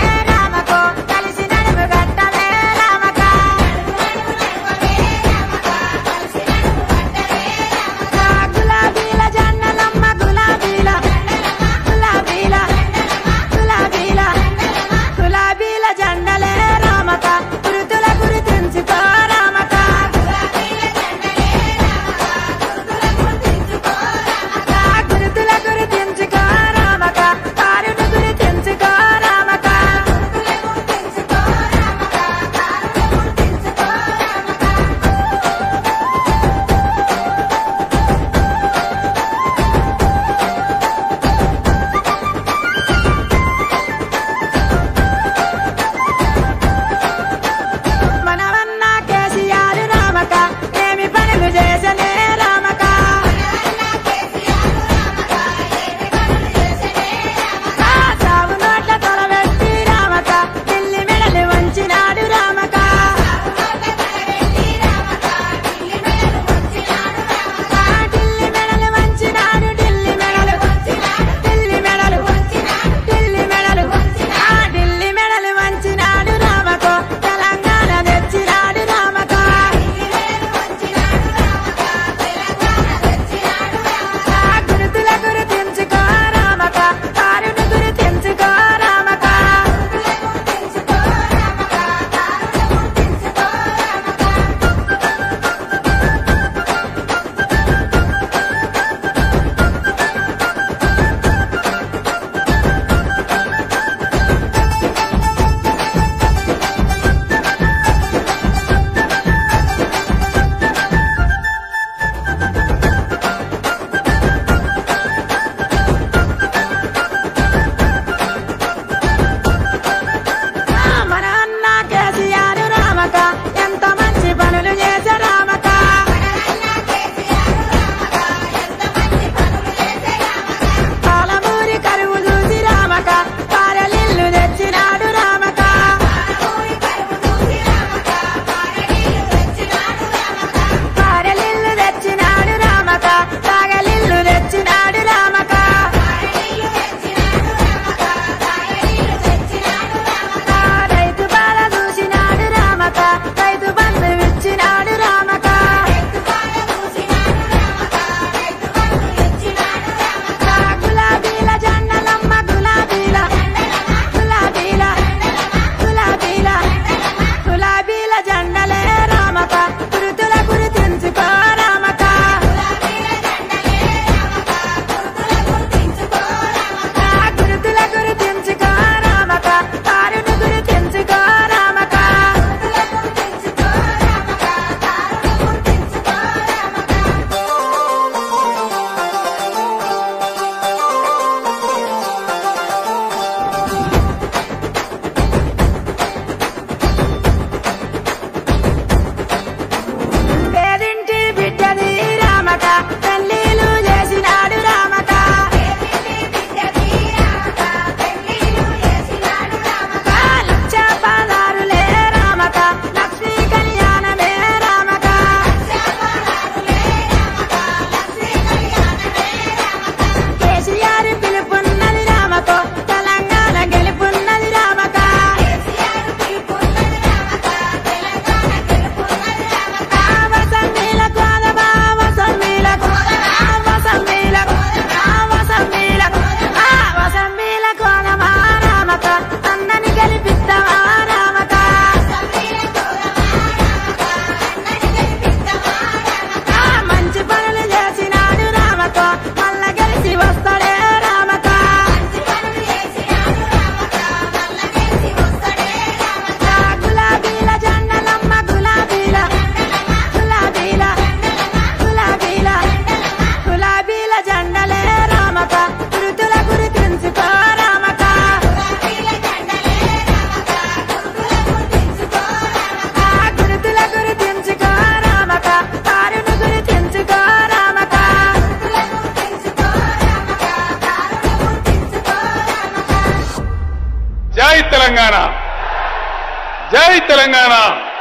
S5: జై తెలంగాణ జై తెలంగాణ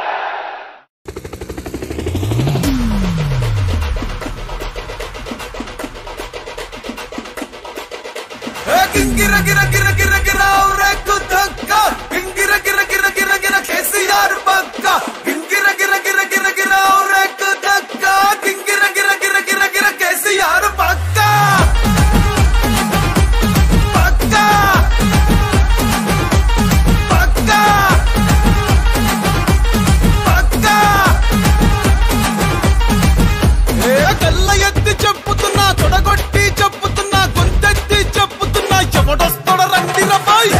S2: గింగిర గిర గిర గిర గిర రేకు దక్క గింగిర గిర గిర గిర గిర కేసీఆర్ పక్క గింగిర గిర గిర గిర గిర రేకు దక్క గింగిర గిర గిర గిర గిర కేసీఆర్ పక్క పక్క పక్క పక్క ఏ తెల్ల ఎత్తి చెప్పుతున్నా తొడగొట్టి చెప్పుతున్నా గొంతెత్తి చెప్పుతున్నా ఎవడొస్తాడ రండి రబాయ్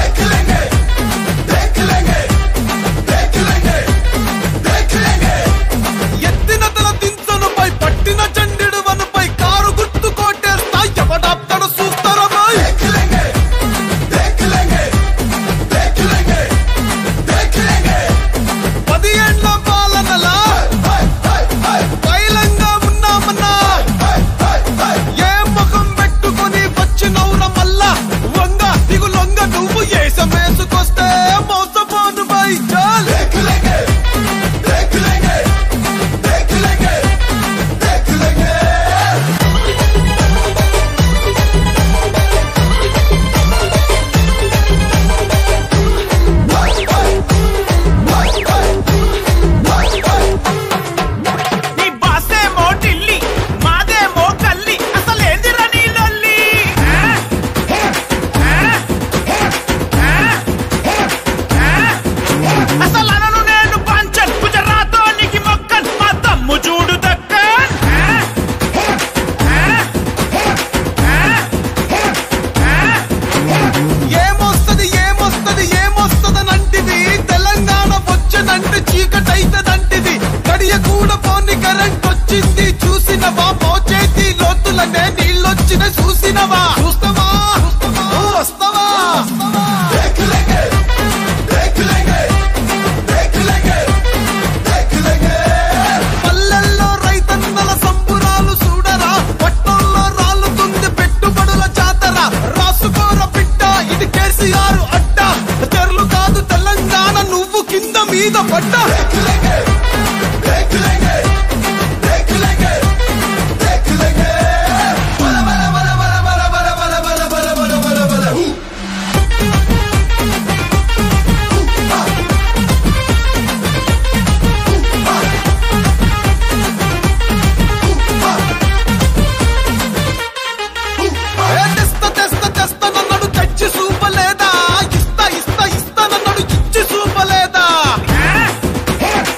S2: ఎత్తిన తల దించనుపై పట్టిన చండెడు వనుపై కారు గుర్తు కొట్టేస్తా ఎవడాప్తడ చూస్తారా బాయ్ పది ఏండ్ల పాలనలా బయలంగా ఉన్నామన్నా ఏ ముఖం పెట్టుకొని వచ్చినవుర మల్లా వంగ దిగులొంగ నువ్వు ఏసమేసుకొస్తే మోసపోను బై చాల్
S6: నీ బాసేమో ఢిల్లీ మాదేమో గల్లీ అసలేందిరా నీ లొల్లి ఆ? ఆ? ఆ? ఆ? అసలు అనను నేను పంచన్ గుజరాతోనికి మొక్కన్ మా తమ్ము చూడు దక్కన్ ఆ? ఆ? ఆ? ఆ?
S2: ఏమొస్తది ఏమొస్తది ఏమొస్తదనంటివి తెలంగాణ వచ్చనంటే చీకటైతదంటివి గడియ కూడా పోని కరెంట్ వచ్చింది చూసినవా మోచేతి లోతులనే నీళ్ళొచ్చిన చూసినవా చూస్తావా నువ్వు వస్తావా పల్లెల్లో రైతన్నల సంబురాలు చూడరా పట్టణంలో రాలుతుంది పెట్టుబడుల జాతర రాసుకోర బిడ్డ ఇది కేసీఆర్ అడ్డ తెరలు కాదు తెలంగాణ నువ్వు కింద మీద పడ్డా ఏ తెస్తా తెస్తా తెస్తా నన్నడు తెచ్చి చూపలేదా ఇస్తా ఇస్తా ఇస్తా నన్నడు ఇచ్చి చూపలేదా
S6: ఆ?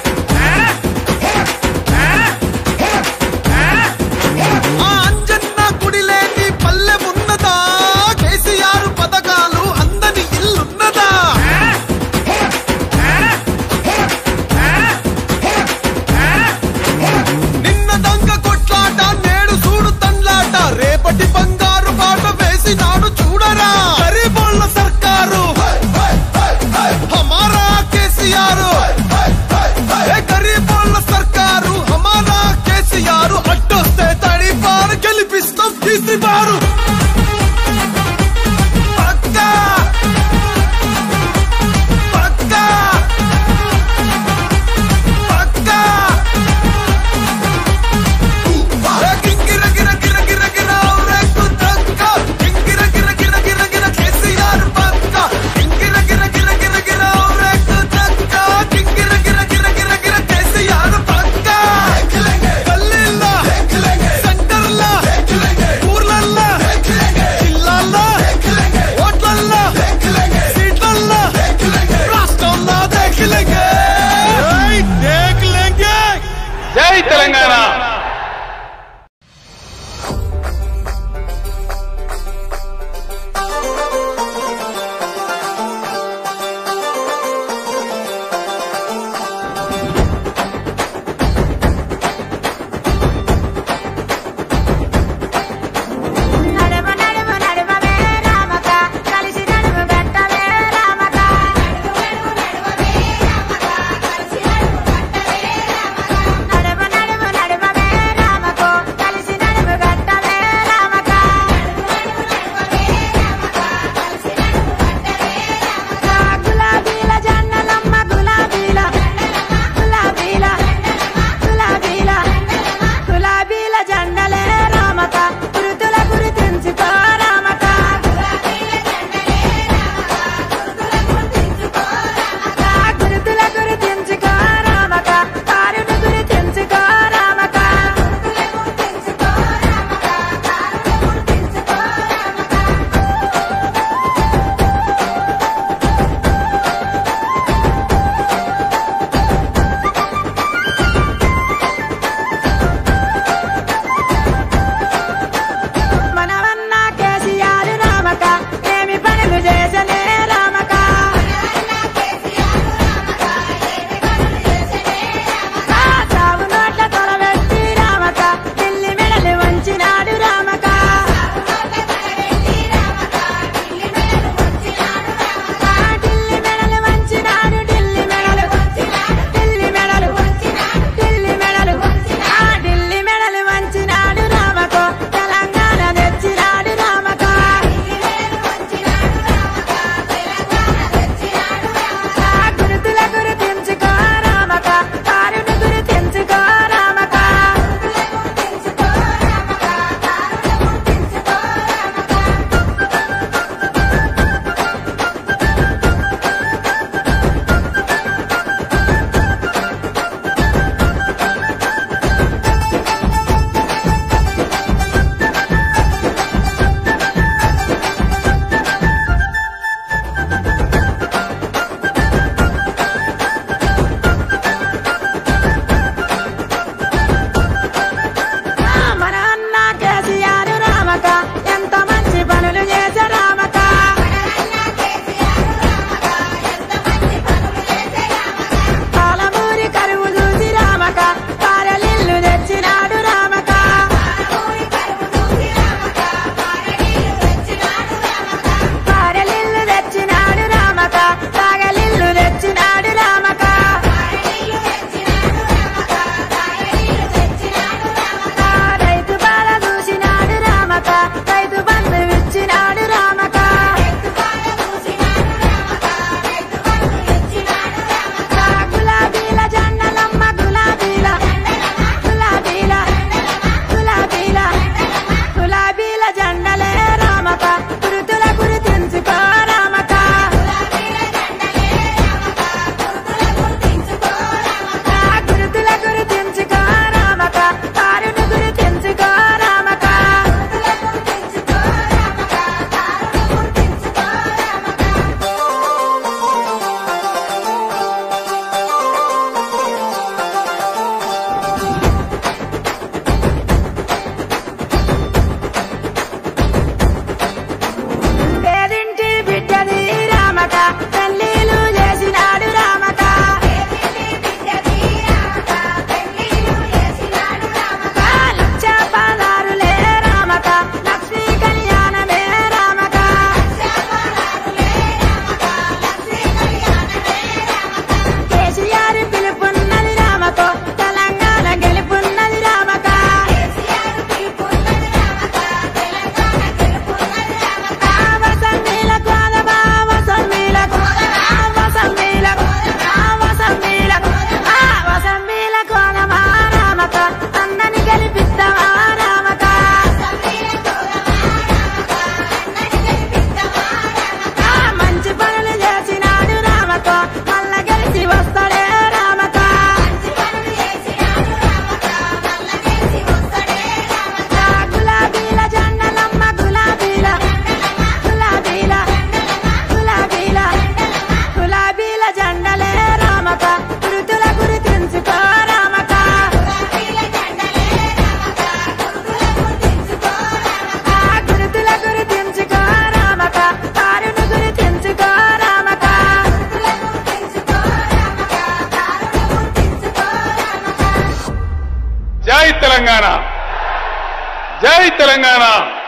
S5: తెలంగాణ జై తెలంగాణ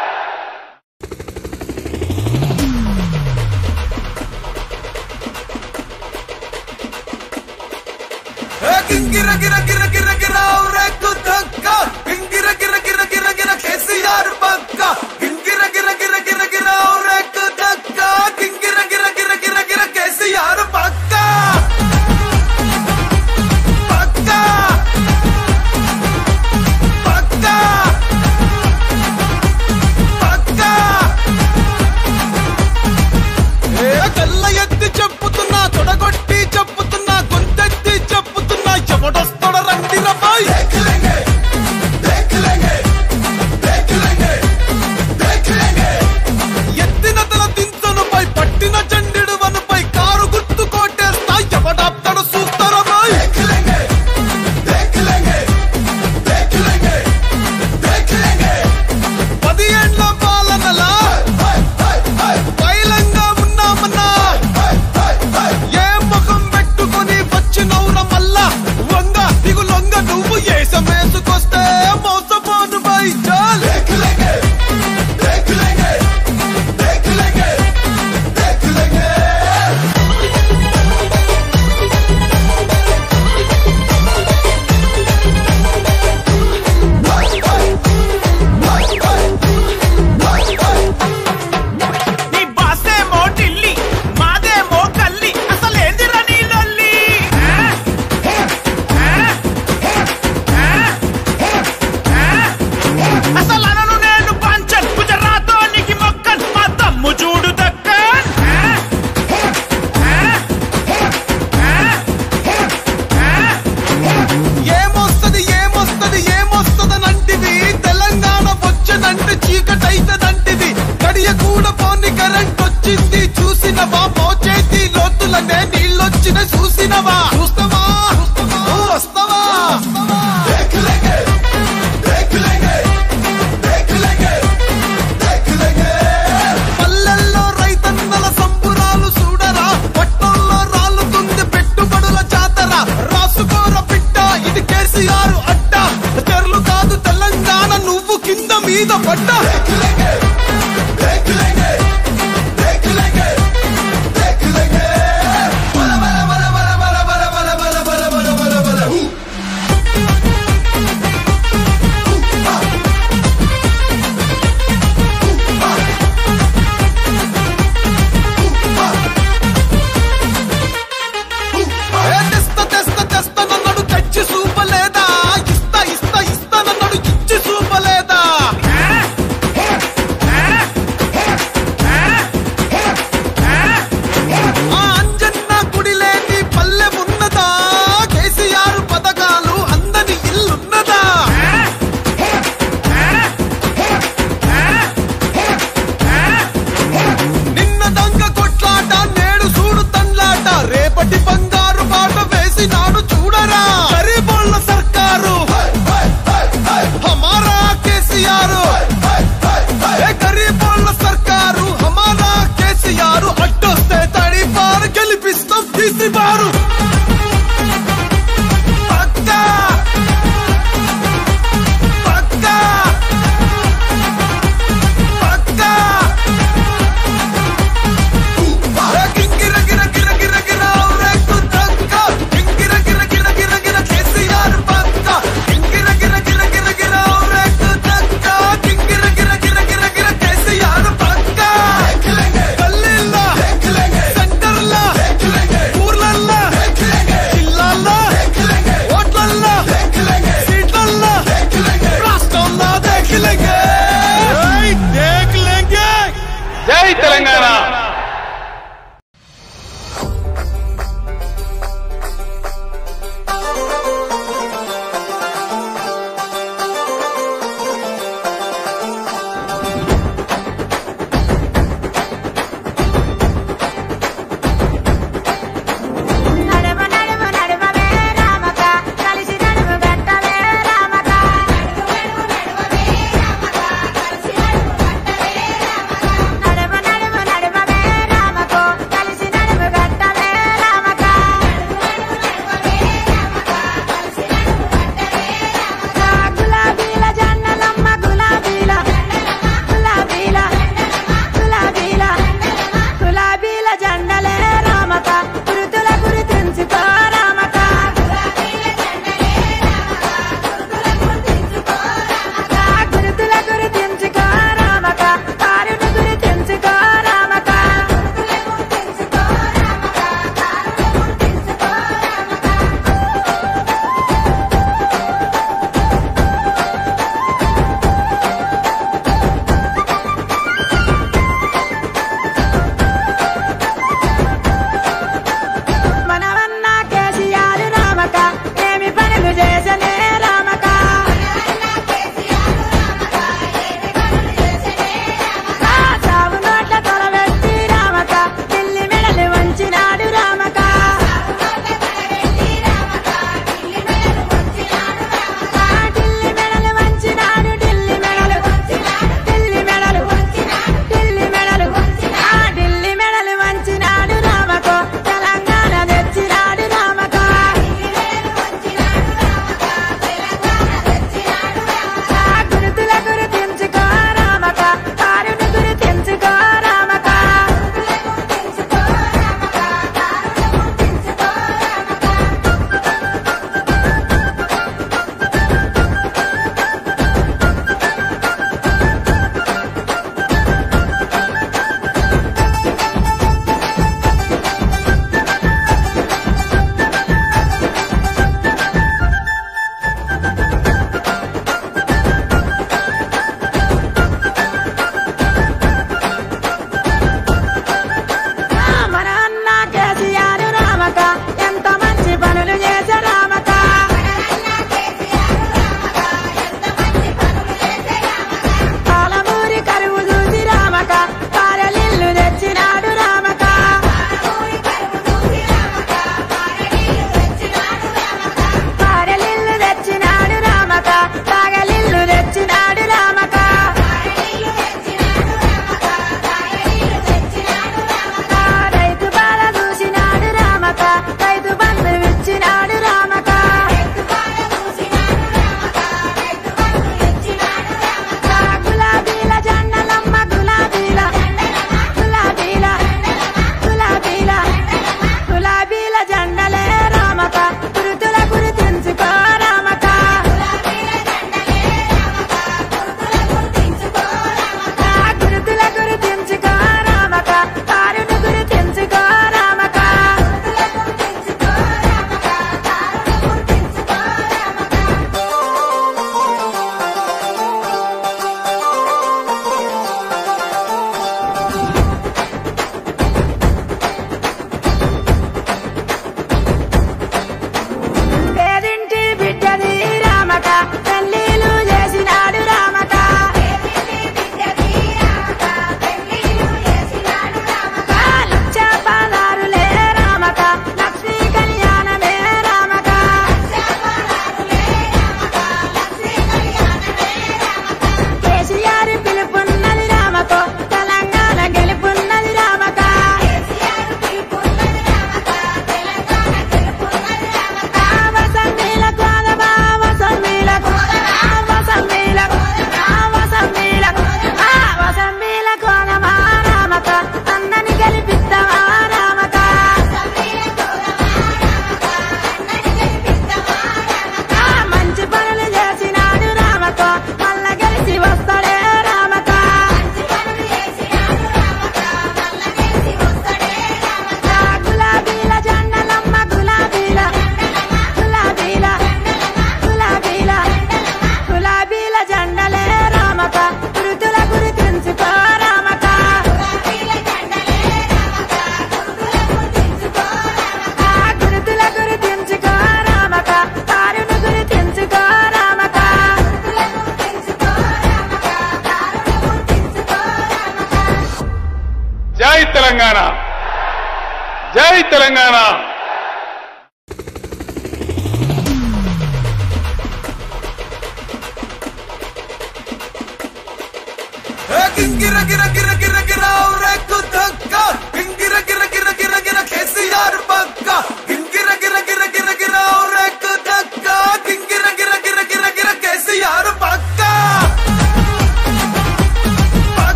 S2: గింగిర గిర గిర గిర గిర రేకు దక్క గింగిర గిర గిర గిర గిర కేసీఆర్ పక్క గింగిర గిర గిర గిర గిర రేకు దక్క గింగిర గిర గిర గిర గిర కేసీఆర్ పక్క పక్క పక్క పక్క ఏ కళ్ళ ఎత్తి చెప్పుతున్నా తొడగొట్టి చెప్పుతున్నా గొంతెత్తి చెప్పుతున్నా ఎవడొస్తాడ రండి రబాయ్ ఎత్తిన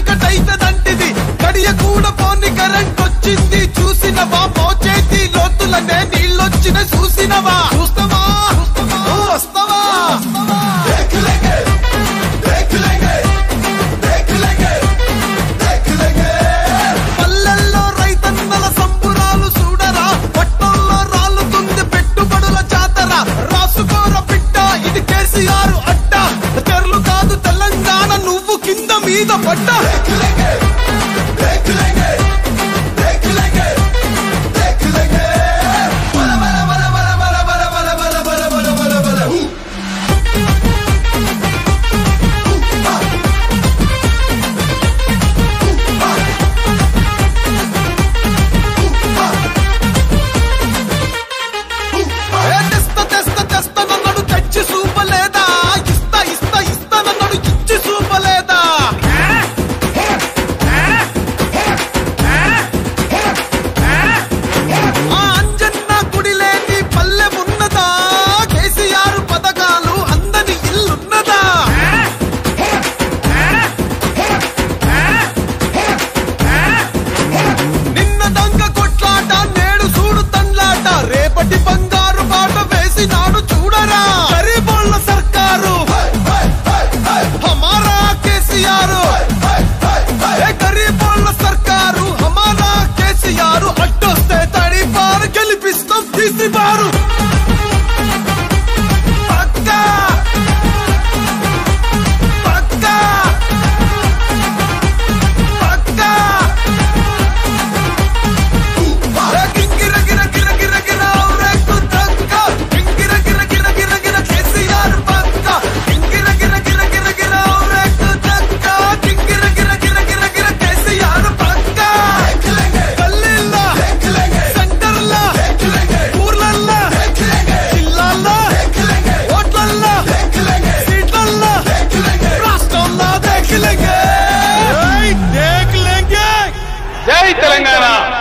S2: ఒక్కటైతదంటిది గడియ కూడా పోని కరెంట్ వచ్చింది చూసినవా మోచేతి లోతులనే నీళ్ళొచ్చిన చూసినవా చూస్తావా నువ్వు వస్తావా పల్లెల్లో రైతన్నల సంబురాలు చూడరా పట్టణంలో రాలుతుంది పెట్టుబడుల జాతర రాసుకోర పిట్ట ఇది కేసీఆర్ అడ్డ తెరలు కాదు తెలంగాణ నువ్వు కింద మీద పడ్డ ఏ తెస్తా తెస్తా తెస్తా నన్ను తెచ్చి చూపలేదా ఇస్తా ఇస్తా ఇస్తా నన్ను ఇచ్చి చూపలేదా ఆ అంజన్న గుడి లేని పల్లె ఉన్నదా కేసీఆర్ పథకాలు అందని ఇల్లున్నదా నిన్న దంగ కొట్లాట నేడు చూడు తండ్లాట రేపటి బంగారు బాట వేసినాడు చూడరా గరీబోళ్ళ సర్కారు హమారా కేసీఆర్ ఏ గరీబోళ్ళ సర్కారు హమారా కేసీఆర్ అడ్డొస్తే తడిపారు గెలిపిస్తాం తీసిపారు పక్కా పక్కా పక్కా గింగిర గిర గిర గిర గిర ఔరెక్కు తక్క గింగిర గిర గిర గిర గిర కేసీఆర్ పక్క గింగిర గిర గిర గిర గిర ఔరెక్కు తక్క గింగిర గిర గిర గిర గిర కేసీఆర్ పక్క గల్లీల్లో సెంటర్లో ఊర్లల్లో జిల్లాల్లో ఓట్లల్లో సీట్లల్లో రాష్ట్రంలో దేఖలేంగే దేఖలేంగే
S5: జై తెలంగాణ